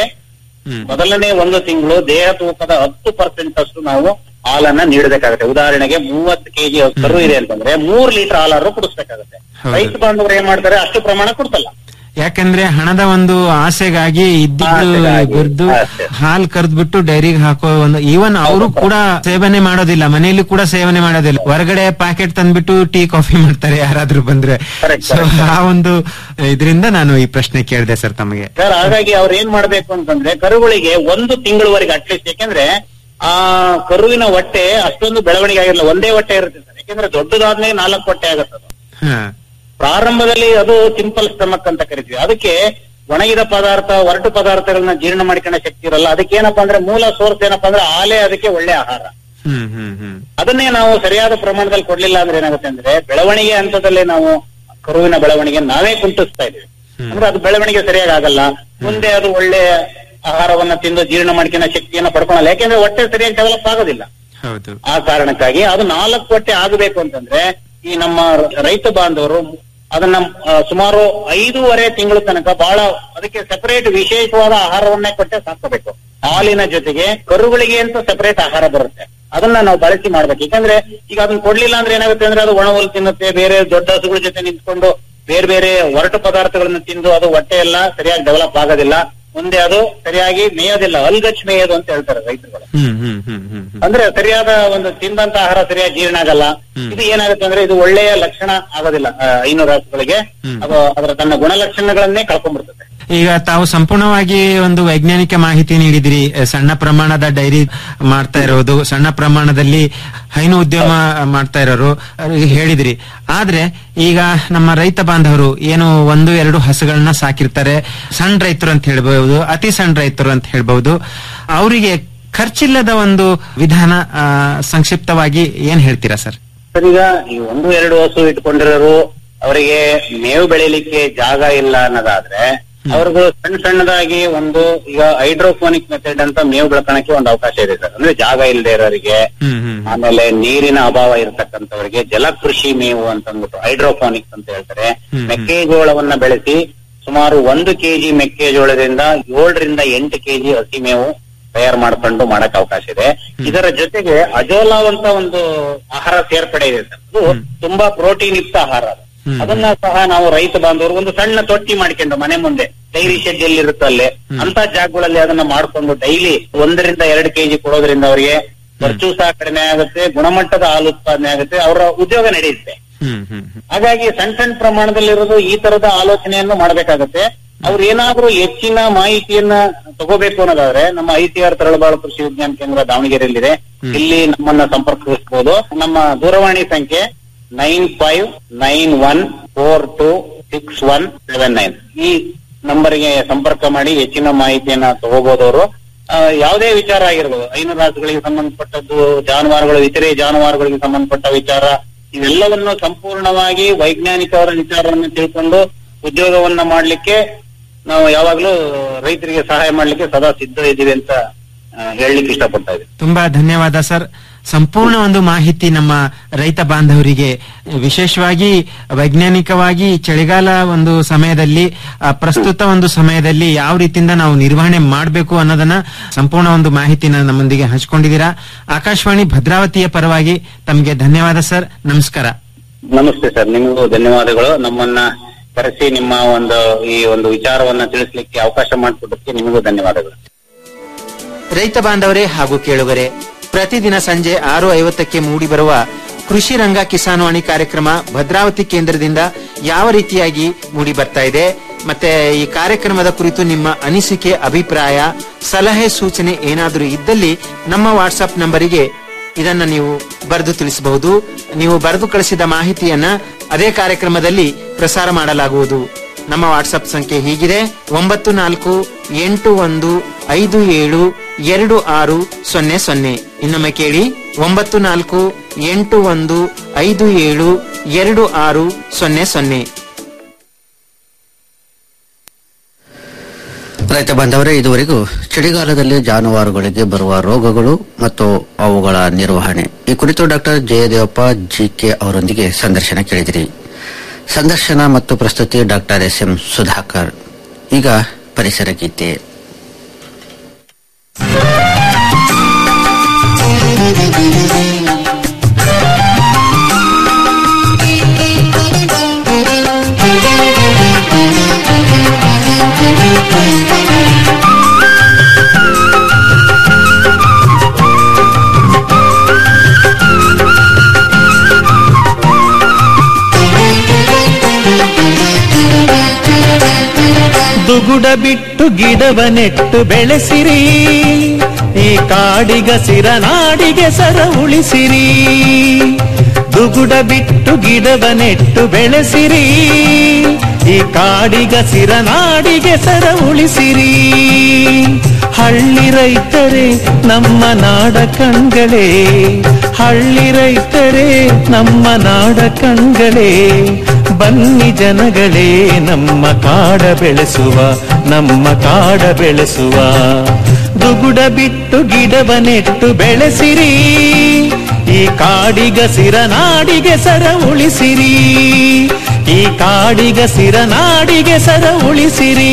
ಮೊದಲನೇ ಒಂದು ತಿಂಗಳು ದೇಹ ತೂಕದ ಹತ್ತು ಪರ್ಸೆಂಟ್ ಅಷ್ಟು ನಾವು ಹಾಲನ್ನ ನೀಡಬೇಕಾಗುತ್ತೆ ಉದಾಹರಣೆಗೆ ಮೂವತ್ತು ಕೆಜಿ ಕರು ಇದೆ ಅಂತಂದ್ರೆ ಮೂರ್ ಲೀಟರ್ ಹಾಲಾದ್ರೂ ಕುಡಿಸ್ಬೇಕಾಗುತ್ತೆ ಹೌದು. ರೈತ ಬಾಂಧವರು ಏನ್ ಮಾಡ್ತಾರೆ ಅಷ್ಟು ಪ್ರಮಾಣ ಕೊಡ್ತಲ್ಲ ಯಾಕಂದ್ರೆ ಹಣದ ಒಂದು ಆಸೆಗಾಗಿ ಇದ್ದಿದ್ದು ಆಸೆಗಾಗಿ, ಗುರ್ದು ಅಷ್ಟೇ. ಹಾಲ್ ಕರ್ದ್ಬಿಟ್ಟು ಡೈರಿಗೆ ಹಾಕೋ ಒಂದು ಈವನ್ ಅವರು ಕೂಡ ಸೇವನೆ ಮಾಡೋದಿಲ್ಲ ಮನೆಯಲ್ಲಿ ಕೂಡ ಸೇವನೆ ಮಾಡೋದಿಲ್ಲ ಹೊರಗಡೆ ಪ್ಯಾಕೆಟ್ ತಂದ್ಬಿಟ್ಟು ಟೀ ಕಾಫಿ ಮಾಡ್ತಾರೆ ಯಾರಾದ್ರೂ ಬಂದ್ರೆ Correct, ಸೊ correct. ಆ ಒಂದು ಇದರಿಂದ ನಾನು ಈ ಪ್ರಶ್ನೆ ಕೇಳಿದೆ ಸರ್ ತಮಗೆ ಸರ್ ಹಾಗಾಗಿ ಅವ್ರು ಏನ್ ಮಾಡ್ಬೇಕು ಅಂತಂದ್ರೆ ಕರುಗಳಿಗೆ ಒಂದು ತಿಂಗಳವರೆಗೆ ಅಟ್ಲೀಸ್ಟ್ ಯಾಕೆಂದ್ರೆ ಆ ಕರುವಿನ ಹೊಟ್ಟೆ ಅಷ್ಟೊಂದು ಬೆಳವಣಿಗೆ ಆಗಿರಲ್ಲ ಒಂದೇ ಹೊಟ್ಟೆ ಇರುತ್ತೆ ಸರ್ ಯಾಕೆಂದ್ರೆ ದೊಡ್ಡದಾದ್ಮೇಲೆ ನಾಲ್ಕು ಹೊಟ್ಟೆ ಆಗುತ್ತೆ ಅದು ಹಾ ಪ್ರಾರಂಭದಲ್ಲಿ ಅದು ಸಿಂಪಲ್ ಸ್ಟಮಕ್ ಅಂತ ಕರಿತೀವಿ ಅದಕ್ಕೆ ಒಣಗಿದ ಪದಾರ್ಥ ಒರಟು ಪದಾರ್ಥಗಳನ್ನ ಜೀರ್ಣ ಮಾಡ್ಕೊಳ್ಳೋ ಶಕ್ತಿ ಇರಲ್ಲ ಅದಕ್ಕೆ ಏನಪ್ಪಾ ಅಂದ್ರೆ ಮೂಲ ಸೋರ್ಸ್ ಏನಪ್ಪಾ ಅಂದ್ರೆ ಹಾಲೇ ಅದಕ್ಕೆ ಒಳ್ಳೆ ಆಹಾರ ಹ್ಮ್ ಹ್ಮ್ ಹ್ಮ್ ಅದನ್ನೇ ನಾವು ಸರಿಯಾದ ಪ್ರಮಾಣದಲ್ಲಿ ಕೊಡ್ಲಿಲ್ಲ ಅಂದ್ರೆ ಏನಾಗುತ್ತೆ ಅಂದ್ರೆ ಬೆಳವಣಿಗೆ ಹಂತದಲ್ಲೇ ನಾವು ಕರುವಿನ ಬೆಳವಣಿಗೆ ನಾವೇ ಕುಂಟಿಸ್ತಾ ಇದೀವಿ ಅಂದ್ರೆ ಅದು ಬೆಳವಣಿಗೆ ಸರಿಯಾಗಿ ಆಗಲ್ಲ ಮುಂದೆ ಅದು ಒಳ್ಳೆ ಆಹಾರವನ್ನ ತಿಂದು ಜೀರ್ಣ ಮಾಡ್ಕೊಳ್ಳೋ ಶಕ್ತಿಯನ್ನ ಪಡ್ಕೊಳಲ್ಲ ಯಾಕೆಂದ್ರೆ ಹೊಟ್ಟೆ ಸರಿಯಾಗಿ ಡೆವಲಪ್ ಆಗೋದಿಲ್ಲ ಹೌದು ಆ ಕಾರಣಕ್ಕಾಗಿ ಅದು ನಾಲ್ಕು ಹೊಟ್ಟೆ ಆಗಬೇಕು ಅಂತಂದ್ರೆ ಈ ನಮ್ಮ ರೈತ ಬಾಂಧವರು ಅದನ್ನ ಆ, ಸುಮಾರು ಐದೂವರೆ ತಿಂಗಳ ತನಕ ಬಹಳ ಅದಕ್ಕೆ ಸೆಪರೇಟ್ ವಿಶೇಷವಾದ ಆಹಾರವನ್ನೇ ಕೊಟ್ಟೆ ಸಾಕಬೇಕು ಹಾಲಿನ ಜೊತೆಗೆ ಕರುಗಳಿಗೆ ಅಂತ ಸೆಪರೇಟ್ ಆಹಾರ ಬರುತ್ತೆ ಅದನ್ನ ನಾವು ಬಳಸಿ ಮಾಡ್ಬೇಕು ಯಾಕಂದ್ರೆ ಈಗ ಅದನ್ನ ಕೊಡ್ಲಿಲ್ಲ ಅಂದ್ರೆ ಏನಾಗುತ್ತೆ ಅಂದ್ರೆ ಅದು ಒಣ ಹುಲ್ಲು ತಿನ್ನುತ್ತೆ ಬೇರೆ ದೊಡ್ಡ ಹಸುಗಳ ಜೊತೆ ನಿಂತ್ಕೊಂಡು ಬೇರೆ ಬೇರೆ ಒರಟು ಪದಾರ್ಥಗಳನ್ನ ತಿಂದು ಅದು ಹೊಟ್ಟೆ ಎಲ್ಲ ಸರಿಯಾಗಿ ಡೆವಲಪ್ ಆಗೋದಿಲ್ಲ ಮುಂದೆ ಅದು ಸರಿಯಾಗಿ ಮೇಯೋದಿಲ್ಲ ಅಲ್ಗಚ್ ಮೇಯೋದು ಅಂತ ಹೇಳ್ತಾರೆ ರೈತರುಗಳು ಹ್ಮ್ ಹ್ಮ್ ಹ್ಮ್ ಹ್ಮ್ ಹ್ಮ್ ಅಂದ್ರೆ ಸರಿಯಾದ ಒಂದು ತಿಂದಂತ ಆಹಾರ ಸರಿಯಾಗಿ ಜೀರ್ಣ ಆಗಲ್ಲ ಇದು ಏನಾಗುತ್ತೆ ಅಂದ್ರೆ ಇದು ಒಳ್ಳೆಯ ಲಕ್ಷಣ ಆಗೋದಿಲ್ಲ ಆ, ಐನೂರು ರಾಸುಗಳಿಗೆ ಅದು ಅದರ ತನ್ನ ಗುಣಲಕ್ಷಣಗಳನ್ನೇ ಕಳ್ಕೊಂಡ್ಬಿಡ್ತದೆ ಈಗ ತಾವು ಸಂಪೂರ್ಣವಾಗಿ ಒಂದು ವೈಜ್ಞಾನಿಕ ಮಾಹಿತಿ ನೀಡಿದಿರಿ ಅಹ್, ಸಣ್ಣ ಪ್ರಮಾಣದ ಡೈರಿ ಮಾಡ್ತಾ ಇರೋದು ಸಣ್ಣ ಪ್ರಮಾಣದಲ್ಲಿ ಹೈನು ಉದ್ಯಮ ಮಾಡ್ತಾ ಇರೋರು ಅವ್ರಿಗೆ ಹೇಳಿದಿರಿ ಆದ್ರೆ ಈಗ ನಮ್ಮ ರೈತ ಬಾಂಧವರು ಏನು ಒಂದು ಎರಡು ಹಸುಗಳನ್ನ ಸಾಕಿರ್ತಾರೆ ಸಣ್ಣ ರೈತರು ಅಂತ ಹೇಳ್ಬಹುದು ಅತಿ ಸಣ್ಣ ರೈತರು ಅಂತ ಹೇಳ್ಬಹುದು ಅವರಿಗೆ ಖರ್ಚಿಲ್ಲದ ಒಂದು ವಿಧಾನ ಆ, ಸಂಕ್ಷಿಪ್ತವಾಗಿ ಏನ್ ಹೇಳ್ತೀರಾ ಸರ್ ಸರ್ ಈಗ ಈ ಒಂದು ಎರಡು ಹಸು ಇಟ್ಕೊಂಡಿರೋರು ಅವರಿಗೆ ಮೇವು ಬೆಳಿಲಿಕ್ಕೆ ಜಾಗ ಇಲ್ಲ ಅನ್ನೋದಾದ್ರೆ ಅವ್ರಿಗೂ ಸಣ್ಣ ಸಣ್ಣದಾಗಿ ಒಂದು ಈಗ ಹೈಡ್ರೋಫೋನಿಕ್ ಮೆಥಡ್ ಅಂತ ಮೇವು ಬೆಳ್ಕೊಳಕ್ಕೆ ಒಂದು ಅವಕಾಶ ಇದೆ ಸರ್ ಅಂದ್ರೆ ಜಾಗ ಇಲ್ಲದೆ ಇರೋರಿಗೆ ಆಮೇಲೆ ನೀರಿನ ಅಭಾವ ಇರತಕ್ಕಂಥವರಿಗೆ ಜಲಕೃಷಿ ಮೇವು ಅಂತ ಅಂದ್ಬಿಟ್ಟು ಹೈಡ್ರೋಫೋನಿಕ್ಸ್ ಅಂತ ಹೇಳ್ತಾರೆ ಮೆಕ್ಕೆಜೋಳವನ್ನ ಬೆಳೆಸಿ ಸುಮಾರು ಒಂದು ಕೆಜಿ ಮೆಕ್ಕೆಜೋಳದಿಂದ ಏಳರಿಂದ ಎಂಟು ಕೆಜಿ ಹಸಿ ಮೇವು ತಯಾರು ಮಾಡ್ಕೊಂಡು ಮಾಡಕ್ ಅವಕಾಶ ಇದೆ ಇದರ ಜೊತೆಗೆ ಅಜೋಲಾವ್ ಅಂತ ಒಂದು ಆಹಾರ ಸೇರ್ಪಡೆ ಇದೆ ಸರ್ ಅದು ತುಂಬಾ ಪ್ರೋಟೀನ್ ಯುಕ್ತ ಆಹಾರ ಅದು. ಅದನ್ನ ಸಹ ನಾವು ರೈತ ಬಾಂಧವರು ಒಂದು ಸಣ್ಣ ತೊಟ್ಟಿ ಮಾಡ್ಕೊಂಡು ಮನೆ ಮುಂದೆ ಡೈರಿ ಶೆಡ್ ಎಲ್ಲಿ ಇರುತ್ತಲ್ಲೇ ಅಂತ ಜಾಗಗಳಲ್ಲಿ ಅದನ್ನ ಮಾಡ್ಕೊಂಡು ಡೈಲಿ ಒಂದರಿಂದ ಎರಡು ಕೆಜಿ ಕೊಡೋದ್ರಿಂದ ಅವರಿಗೆ ಖರ್ಚು ಸಹ ಕಡಿಮೆ ಆಗುತ್ತೆ ಗುಣಮಟ್ಟದ ಹಾಲು ಉತ್ಪಾದನೆ ಆಗುತ್ತೆ ಅವರ ಉದ್ಯೋಗ ನಡೆಯುತ್ತೆ ಹಾಗಾಗಿ ಸಣ್ಣ ಸಣ್ಣ ಪ್ರಮಾಣದಲ್ಲಿರೋದು ಈ ತರದ ಆಲೋಚನೆಯನ್ನು ಮಾಡಬೇಕಾಗತ್ತೆ ಅವ್ರು ಏನಾದ್ರೂ ಹೆಚ್ಚಿನ ಮಾಹಿತಿಯನ್ನ ತಗೋಬೇಕು ಅನ್ನೋದಾದ್ರೆ ನಮ್ಮ ಐ ಸಿ ಆರ್ ತರಳಬಾಳು ಕೃಷಿ ವಿಜ್ಞಾನ ಕೇಂದ್ರ ದಾವಣಗೆರೆಯಲ್ಲಿದೆ ಇಲ್ಲಿ ನಮ್ಮನ್ನ ಸಂಪರ್ಕಿಸಬಹುದು ನಮ್ಮ ದೂರವಾಣಿ ಸಂಖ್ಯೆ nine five nine one four two six one seven nine ಈ ನಂಬರ್ಗೆ ಸಂಪರ್ಕ ಮಾಡಿ ಹೆಚ್ಚಿನ ಮಾಹಿತಿಯನ್ನ ತಗೋಬಹುದವರು ಯಾವುದೇ ವಿಚಾರ ಆಗಿರ್ಬೋದು ಹೈನುರಾಸುಗಳಿಗೆ ಸಂಬಂಧಪಟ್ಟದ್ದು ಜಾನುವಾರುಗಳು ಇತರೆ ಜಾನುವಾರುಗಳಿಗೆ ಸಂಬಂಧಪಟ್ಟ ವಿಚಾರ ಇವೆಲ್ಲವನ್ನು ಸಂಪೂರ್ಣವಾಗಿ ವೈಜ್ಞಾನಿಕವರ ವಿಚಾರವನ್ನು ತಿಳ್ಕೊಂಡು ಉದ್ಯೋಗವನ್ನ ಮಾಡ್ಲಿಕ್ಕೆ ನಾವು ಯಾವಾಗ್ಲೂ ರೈತರಿಗೆ ಸಹಾಯ ಮಾಡ್ಲಿಕ್ಕೆ ಸದಾ ಸಿದ್ಧ ಇದ್ದೀವಿ ಅಂತ ಆ, ಹೇಳಲಿಕ್ಕೆ ಇಷ್ಟಪಡ್ತಾ ಇದ್ದೀನಿ ತುಂಬಾ ಧನ್ಯವಾದ ಸರ್ ಸಂಪೂರ್ಣ ಒಂದು ಮಾಹಿತಿ ನಮ್ಮ ರೈತ ಬಾಂಧವರಿಗೆ ವಿಶೇಷವಾಗಿ ವೈಜ್ಞಾನಿಕವಾಗಿ ಚಳಿಗಾಲ ಒಂದು ಸಮಯದಲ್ಲಿ ಆ, ಪ್ರಸ್ತುತ ಒಂದು ಸಮಯದಲ್ಲಿ ಯಾವ ರೀತಿಯಿಂದ ನಾವು ನಿರ್ವಹಣೆ ಮಾಡಬೇಕು ಅನ್ನೋದನ್ನ ಸಂಪೂರ್ಣ ಒಂದು ಮಾಹಿತಿನ ನಮ್ಮೊಂದಿಗೆ ಹಂಚಿಕೊಂಡಿದ್ದೀರಾ ಆಕಾಶವಾಣಿ ಭದ್ರಾವತಿಯ ಪರವಾಗಿ ತಮಗೆ ಧನ್ಯವಾದ ಸರ್ ನಮಸ್ಕಾರ ನಮಸ್ತೆ ಸರ್ ನಿಮಗೂ ಧನ್ಯವಾದಗಳು ನಮ್ಮನ್ನ ಕರೆಸಿ ನಿಮ್ಮ ಒಂದು ಈ ಒಂದು ವಿಚಾರವನ್ನ ತಿಳಿಸ್ಲಿಕ್ಕೆ ಅವಕಾಶ ಮಾಡಿಕೊಟ್ಟಕ್ಕೆ ನಿಮಗೂ ಧನ್ಯವಾದಗಳು ರೈತ ಬಾಂಧವರೇ ಹಾಗೂ ಕೇಳುಗರೆ ಪ್ರತಿದಿನ ಸಂಜೆ ಆರು ಐವತ್ತಕ್ಕೆ ಮೂಡಿಬರುವ ಕೃಷಿ ರಂಗ ಕಿಸಾನ್ವಾಣಿ ಕಾರ್ಯಕ್ರಮ ಭದ್ರಾವತಿ ಕೇಂದ್ರದಿಂದ ಯಾವ ರೀತಿಯಾಗಿ ಮೂಡಿ ಬರ್ತಾ ಇದೆ ಮತ್ತೆ ಈ ಕಾರ್ಯಕ್ರಮದ ಕುರಿತು ನಿಮ್ಮ ಅನಿಸಿಕೆ ಅಭಿಪ್ರಾಯ ಸಲಹೆ ಸೂಚನೆ ಏನಾದರೂ ಇದ್ದಲ್ಲಿ ನಮ್ಮ ವಾಟ್ಸ್ಆಪ್ ನಂಬರಿಗೆ ಇದನ್ನ ನೀವು ಬರೆದು ತಿಳಿಸಬಹುದು ನೀವು ಬರೆದು ಕಳಿಸಿದ ಮಾಹಿತಿಯನ್ನ ಅದೇ ಕಾರ್ಯಕ್ರಮದಲ್ಲಿ ಪ್ರಸಾರ ಮಾಡಲಾಗುವುದು ನಮ್ಮ ವಾಟ್ಸ್ಆಪ್ ಸಂಖ್ಯೆ ಹೀಗಿದೆ ಒಂಬತ್ತು ನಾಲ್ಕು ಎಂಟು ಒಂದು ಐದು ಏಳು ಎರಡು ಆರು ಸೊನ್ನೆ ಸೊನ್ನೆ ಇನ್ನೊಮ್ಮೆ ಕೇಳಿ ಒಂಬತ್ತು ನಾಲ್ಕು ಎಂಟು ಒಂದು ಐದು ಏಳು ಎರಡು ಆರು ಸೊನ್ನೆ ಸೊನ್ನೆ ರೈತ ಬಾಂಧವರೇ ಇದುವರೆಗೂ ಚಳಿಗಾಲದಲ್ಲಿ ಜಾನುವಾರುಗಳಿಗೆ ಬರುವ ರೋಗಗಳು ಮತ್ತು ಅವುಗಳ ನಿರ್ವಹಣೆ ಈ ಕುರಿತು ಡಾಕ್ಟರ್ ಜಯದೇವಪ್ಪ ಜಿಕೆ ಅವರೊಂದಿಗೆ ಸಂದರ್ಶನ ಕೇಳಿದಿರಿ ಸಂದರ್ಶನ ಮತ್ತು ಪ್ರಸ್ತುತಿ ಡಾಕ್ಟರ್ ಎಸ್ ಎಂ ಸುಧಾಕರ್ ಈಗ ಪರಿಸರ ಗೀತೆ ದುಗುಡ ಬಿಟ್ಟು ಗಿಡವ ನೆಟ್ಟು ಬೆಳೆಸಿರಿ ಈ ಕಾಡಿಗಸಿರ ನಾಡಿಗೆ ಸರ ಉಳಿಸಿರಿ ದುಗುಡ ಬಿಟ್ಟು ಗಿಡವ ನೆಟ್ಟು ಬೆಳೆಸಿರಿ ಈ ಕಾಡಿಗಸಿರ ನಾಡಿಗೆ ಸರ ಉಳಿಸಿರಿ ಹಳ್ಳಿ ರೈತರೇ ನಮ್ಮ ನಾಡ ಕಣ್ಗಳೇ ಹಳ್ಳಿ ರೈತರೇ ನಮ್ಮ ನಾಡ ಕಣ್ಗಳೇ ಬನ್ನಿ ಜನಗಳೇ ನಮ್ಮ ಕಾಡ ಬೆಳೆಸುವ ನಮ್ಮ ಕಾಡ ಬೆಳೆಸುವ ದುಗುಡ ಬಿಟ್ಟು ಗಿಡವ ನೆಟ್ಟು ಬೆಳೆಸಿರಿ ಈ ಕಾಡಿಗಸಿರ ನಾಡಿಗೆ ಸರ ಉಳಿಸಿರಿ ಈ ಕಾಡಿಗಸಿರ ನಾಡಿಗೆ ಸರ ಉಳಿಸಿರಿ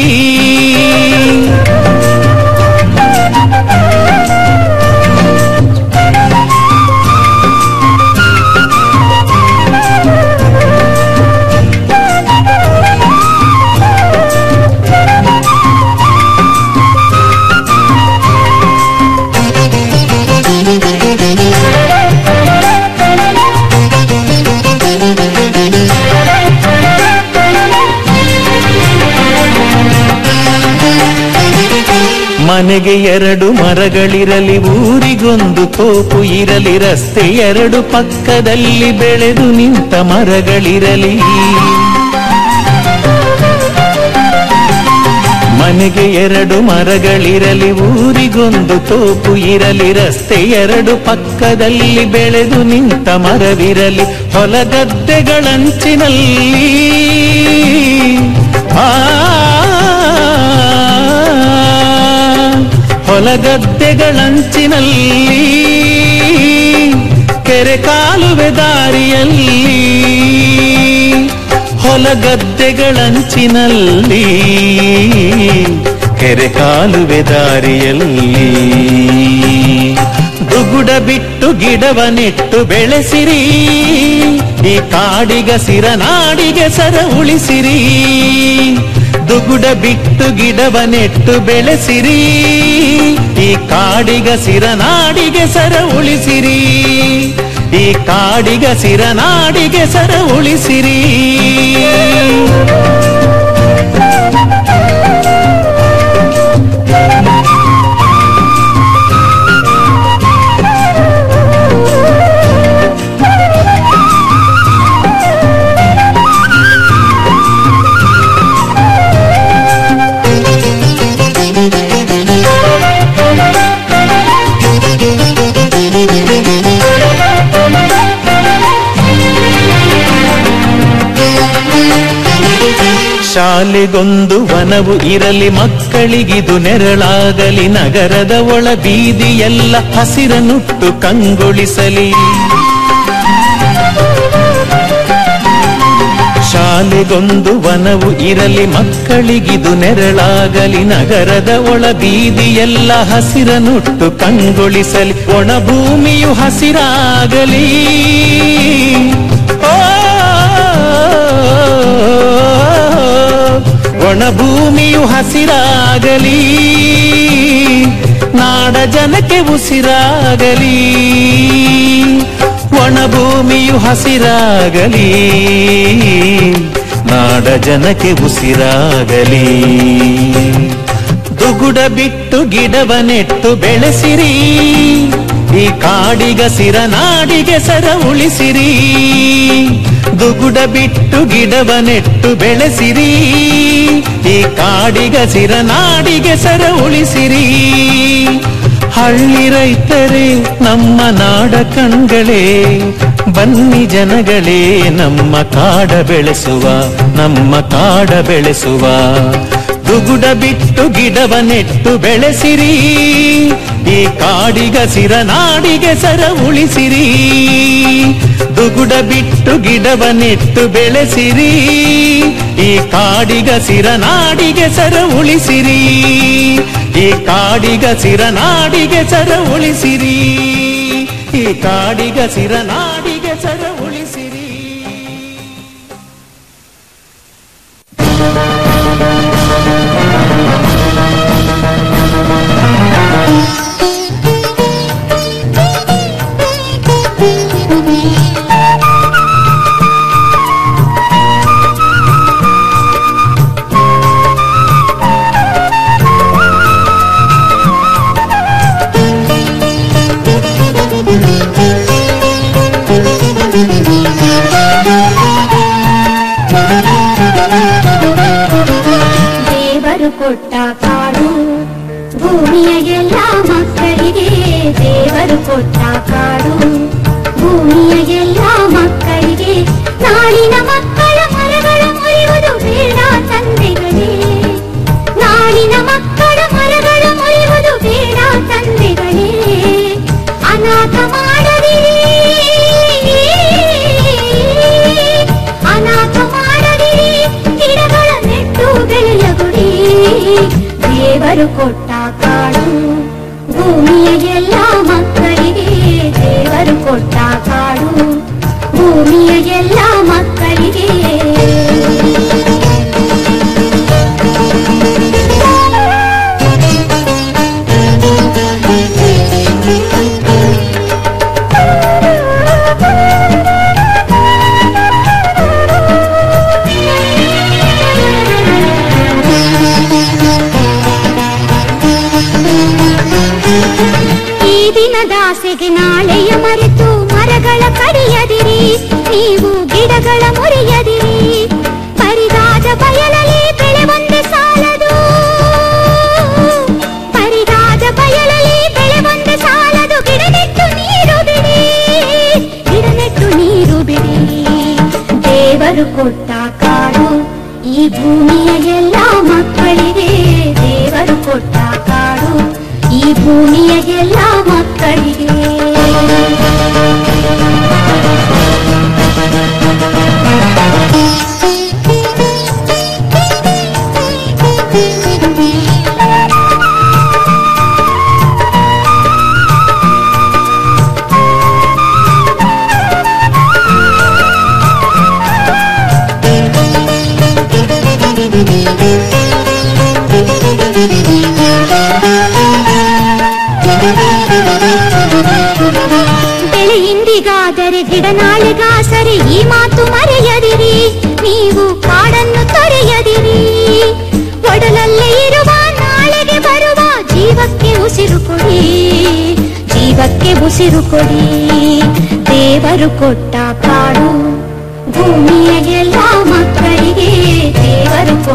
ಮನೆಗೆ ಎರಡು ಮರಗಳಿರಲಿ ಊರಿಗೊಂದು ತೋಪು ಇರಲಿ ರಸ್ತೆ ಎರಡು ಪಕ್ಕದಲ್ಲಿ ಬೆಳೆದು ನಿಂತ ಮರಗಳಿರಲಿ ಮನೆಗೆ ಎರಡು ಮರಗಳಿರಲಿ ಊರಿಗೊಂದು ತೋಪು ಇರಲಿ ರಸ್ತೆ ಎರಡು ಪಕ್ಕದಲ್ಲಿ ಬೆಳೆದು ನಿಂತ ಮರವಿರಲಿ ಹೊಲಗದ್ದೆಗಳಂಚಿನಲ್ಲಿ ಆ ಹೊಲಗದ್ದೆಗಳಂಚಿನಲ್ಲಿ ಕೆರೆ ಕಾಲುವೆ ದಾರಿಯಲ್ಲಿ ಹೊಲಗದ್ದೆಗಳಂಚಿನಲ್ಲಿ ಕೆರೆ ಕಾಲುವೆ ದಾರಿಯಲ್ಲಿ ದುಗುಡ ಬಿಟ್ಟು ಗಿಡವ ನೆಟ್ಟು ಬೆಳೆಸಿರಿ ಈ ಕಾಡಿಗ ಸಿರನಾಡಿಗೆ ಸರ ಉಳಿಸಿರಿ ದುಗುಡ ಬಿಟ್ಟು ಗಿಡವ ನೆಟ್ಟು ಬೆಳೆಸಿರಿ ಈ ಕಾಡಿಗ ಸಿರನಾಡಿಗೆ ಸರ ಉಳಿಸಿರಿ ಈ ಕಾಡಿಗ ಸಿರನಾಡಿಗೆ ಸರ ಉಳಿಸಿರಿ ಶಾಲೆಗೊಂದು ವನವು ಇರಲಿ ಮಕ್ಕಳಿಗಿದು ನೆರಳಾಗಲಿ ನಗರದ ಒಳ ಬೀದಿಯೆಲ್ಲ ಹಸಿರನುಟ್ಟು ಕಂಗೊಳಿಸಲಿ ಶಾಲೆಗೊಂದು ವನವು ಇರಲಿ ಮಕ್ಕಳಿಗಿದು ನೆರಳಾಗಲಿ ನಗರದ ಒಳ ಬೀದಿಯೆಲ್ಲ ಹಸಿರನುಟ್ಟು ಕಂಗೊಳಿಸಲಿ ಒಣ ಭೂಮಿಯು ಹಸಿರಾಗಲಿ ಓ ಒಣ ಭೂಮಿಯು ಹಸಿರಾಗಲಿ ನಾಡ ಜನಕ್ಕೆ ಉಸಿರಾಗಲಿ ಒಣ ಭೂಮಿಯು ಹಸಿರಾಗಲಿ ನಾಡ ಜನಕ್ಕೆ ಉಸಿರಾಗಲಿ ದುಗುಡ ಬಿಟ್ಟು ಗಿಡವ ನೆಟ್ಟು ಬೆಳೆಸಿರಿ ಈ ಕಾಡಿಗ ಸಿರನಾಡಿಗೆ ಸರ ಉಳಿಸಿರಿ ದುಗುಡ ಬಿಟ್ಟು ಗಿಡವ ನೆಟ್ಟು ಬೆಳೆಸಿರಿ ಈ ಕಾಡಿಗ ಸಿರನಾಡಿಗೆ ಸರ ಉಳಿಸಿರಿ ಹಳ್ಳಿ ರೈತರೇ ನಮ್ಮ ನಾಡ ಕಣ್ಗಳೇ ಬನ್ನಿ ಜನಗಳೇ ನಮ್ಮ ಕಾಡ ಬೆಳೆಸುವ ನಮ್ಮ ಕಾಡ ಬೆಳೆಸುವ ದುಗುಡ ಬಿಟ್ಟು ಗಿಡವ ನೆಟ್ಟು ಬೆಳೆಸಿರಿ ಈ ಕಾಡಿಗ ಸಿರನಾಡಿಗೆ ಸರ ಉಳಿಸಿರಿ ದುಗುಡ ಬಿಟ್ಟು ಗಿಡವ ನೆಟ್ಟು ಬೆಳೆಸಿರಿ ಈ ಕಾಡಿಗ ಸಿರನಾಡಿಗೆ ಸರ ಉಳಿಸಿರಿ ಈ ಕಾಡಿಗ ಸಿರನಾಡಿಗೆ ಸರ ಉಳಿಸಿರಿ ಈ ಕಾಡಿಗ ಸಿರನಾಡಿಗೆ ಸರ ಉಳಿಸಿರಿ ದೇವರು ಕೊಟ್ಟ ಕಾಡು ಭೂಮಿಯ ಎಲ್ಲ ಮಕ್ಕಳಿಗೆ ದೇವರು ಕೊಟ್ಟ ಕಾಡು ಭೂಮಿಯ ಎಲ್ಲ ಮಕ್ಕಳಿಗೆ ನಾಳಿನ ಮಕ್ಕಳ ಮರಗಳ ಮುರಿಯುವುದು ಬೇಡ ತಂದೆಗಳೇ ನಾಳಿನ ಮಕ್ಕಳ ಮರಗಳ ಮುರಿಯುವುದು ಬೇಡ ತಂದೆಗಳೇ ಅನಾಥ ಮಾಡದಿರಿ ಅನಾಥ ಮಾಡದಿರಿ ಗಿಡಗಳ ನೆಟ್ಟು ಬೆಳೆಯಗುಡಿ ದೇವರು ಕೊಟ್ಟ ಕಾಡು ಭೂಮಿಯ ಎಲ್ಲ ಮಕ್ಕಳಿಗೆ ದೇವರು ಕೊಟ್ಟ ಕಾಡು ಭೂಮಿಯ ಎಲ್ಲ ಮಕ್ಕಳಿಗೆ ಈ ದಿನದಾಸೆಗೆ ನಾಳೆಯ ಮರೆತು ಮರಗಳ ಕಡಿಯದಿರಿ ನೀವು ಗಿಡಗಳ ಮುರಿಯದಿರಿ ಪರಿದಾದ ಬಯಲಲ್ಲಿ ಬೆಳೆ ಒಂದೇ ಸಾಲದು ಪರಿದಾದ ಬಯಲಲ್ಲಿ ಬೆಳೆ ಒಂದೇ ಸಾಲದು ಗಿಡ ನೆಟ್ಟು ನೀರು ಬಿಡಿ ಗಿಡ ನೆಟ್ಟು ನೀರು ಬಿಡಿ ದೇವರು ಕೊಟ್ಟ ಕಾಡು ಈ ಭೂಮಿಯ ಎಲ್ಲ ಮಕ್ಕಳಿಗೆ ದೇವರು ಕೊಟ್ಟ ಕಾಡು ಈ ಭೂಮಿಯ ಎಲ್ಲ ಮಕ್ಕಳಿಗೆ ಬೆಳೆ ಇಂದಿಗಾದರೆ ಗಿಡ ನಾಳೆಗಾಸರೆ ಈ ಮಾತು ಮರೆಯದಿರಿ ನೀವು ಕಾಡನ್ನು ತೊರೆಯದಿರಿ ಒಡಲಲ್ಲೇ ಇರುವ ನಾಳೆಗೆ ಬರುವ ಜೀವಕ್ಕೆ ಉಸಿರು ಕೊಡಿ ಜೀವಕ್ಕೆ ಉಸಿರು ಕೊಡಿ ದೇವರು ಕೊಟ್ಟ ಕಾಡು ಭೂಮಿಯ ಎಲ್ಲ ಮಕ್ಕಳಿಗೆ ದೇವರು ಕೊಟ್ಟ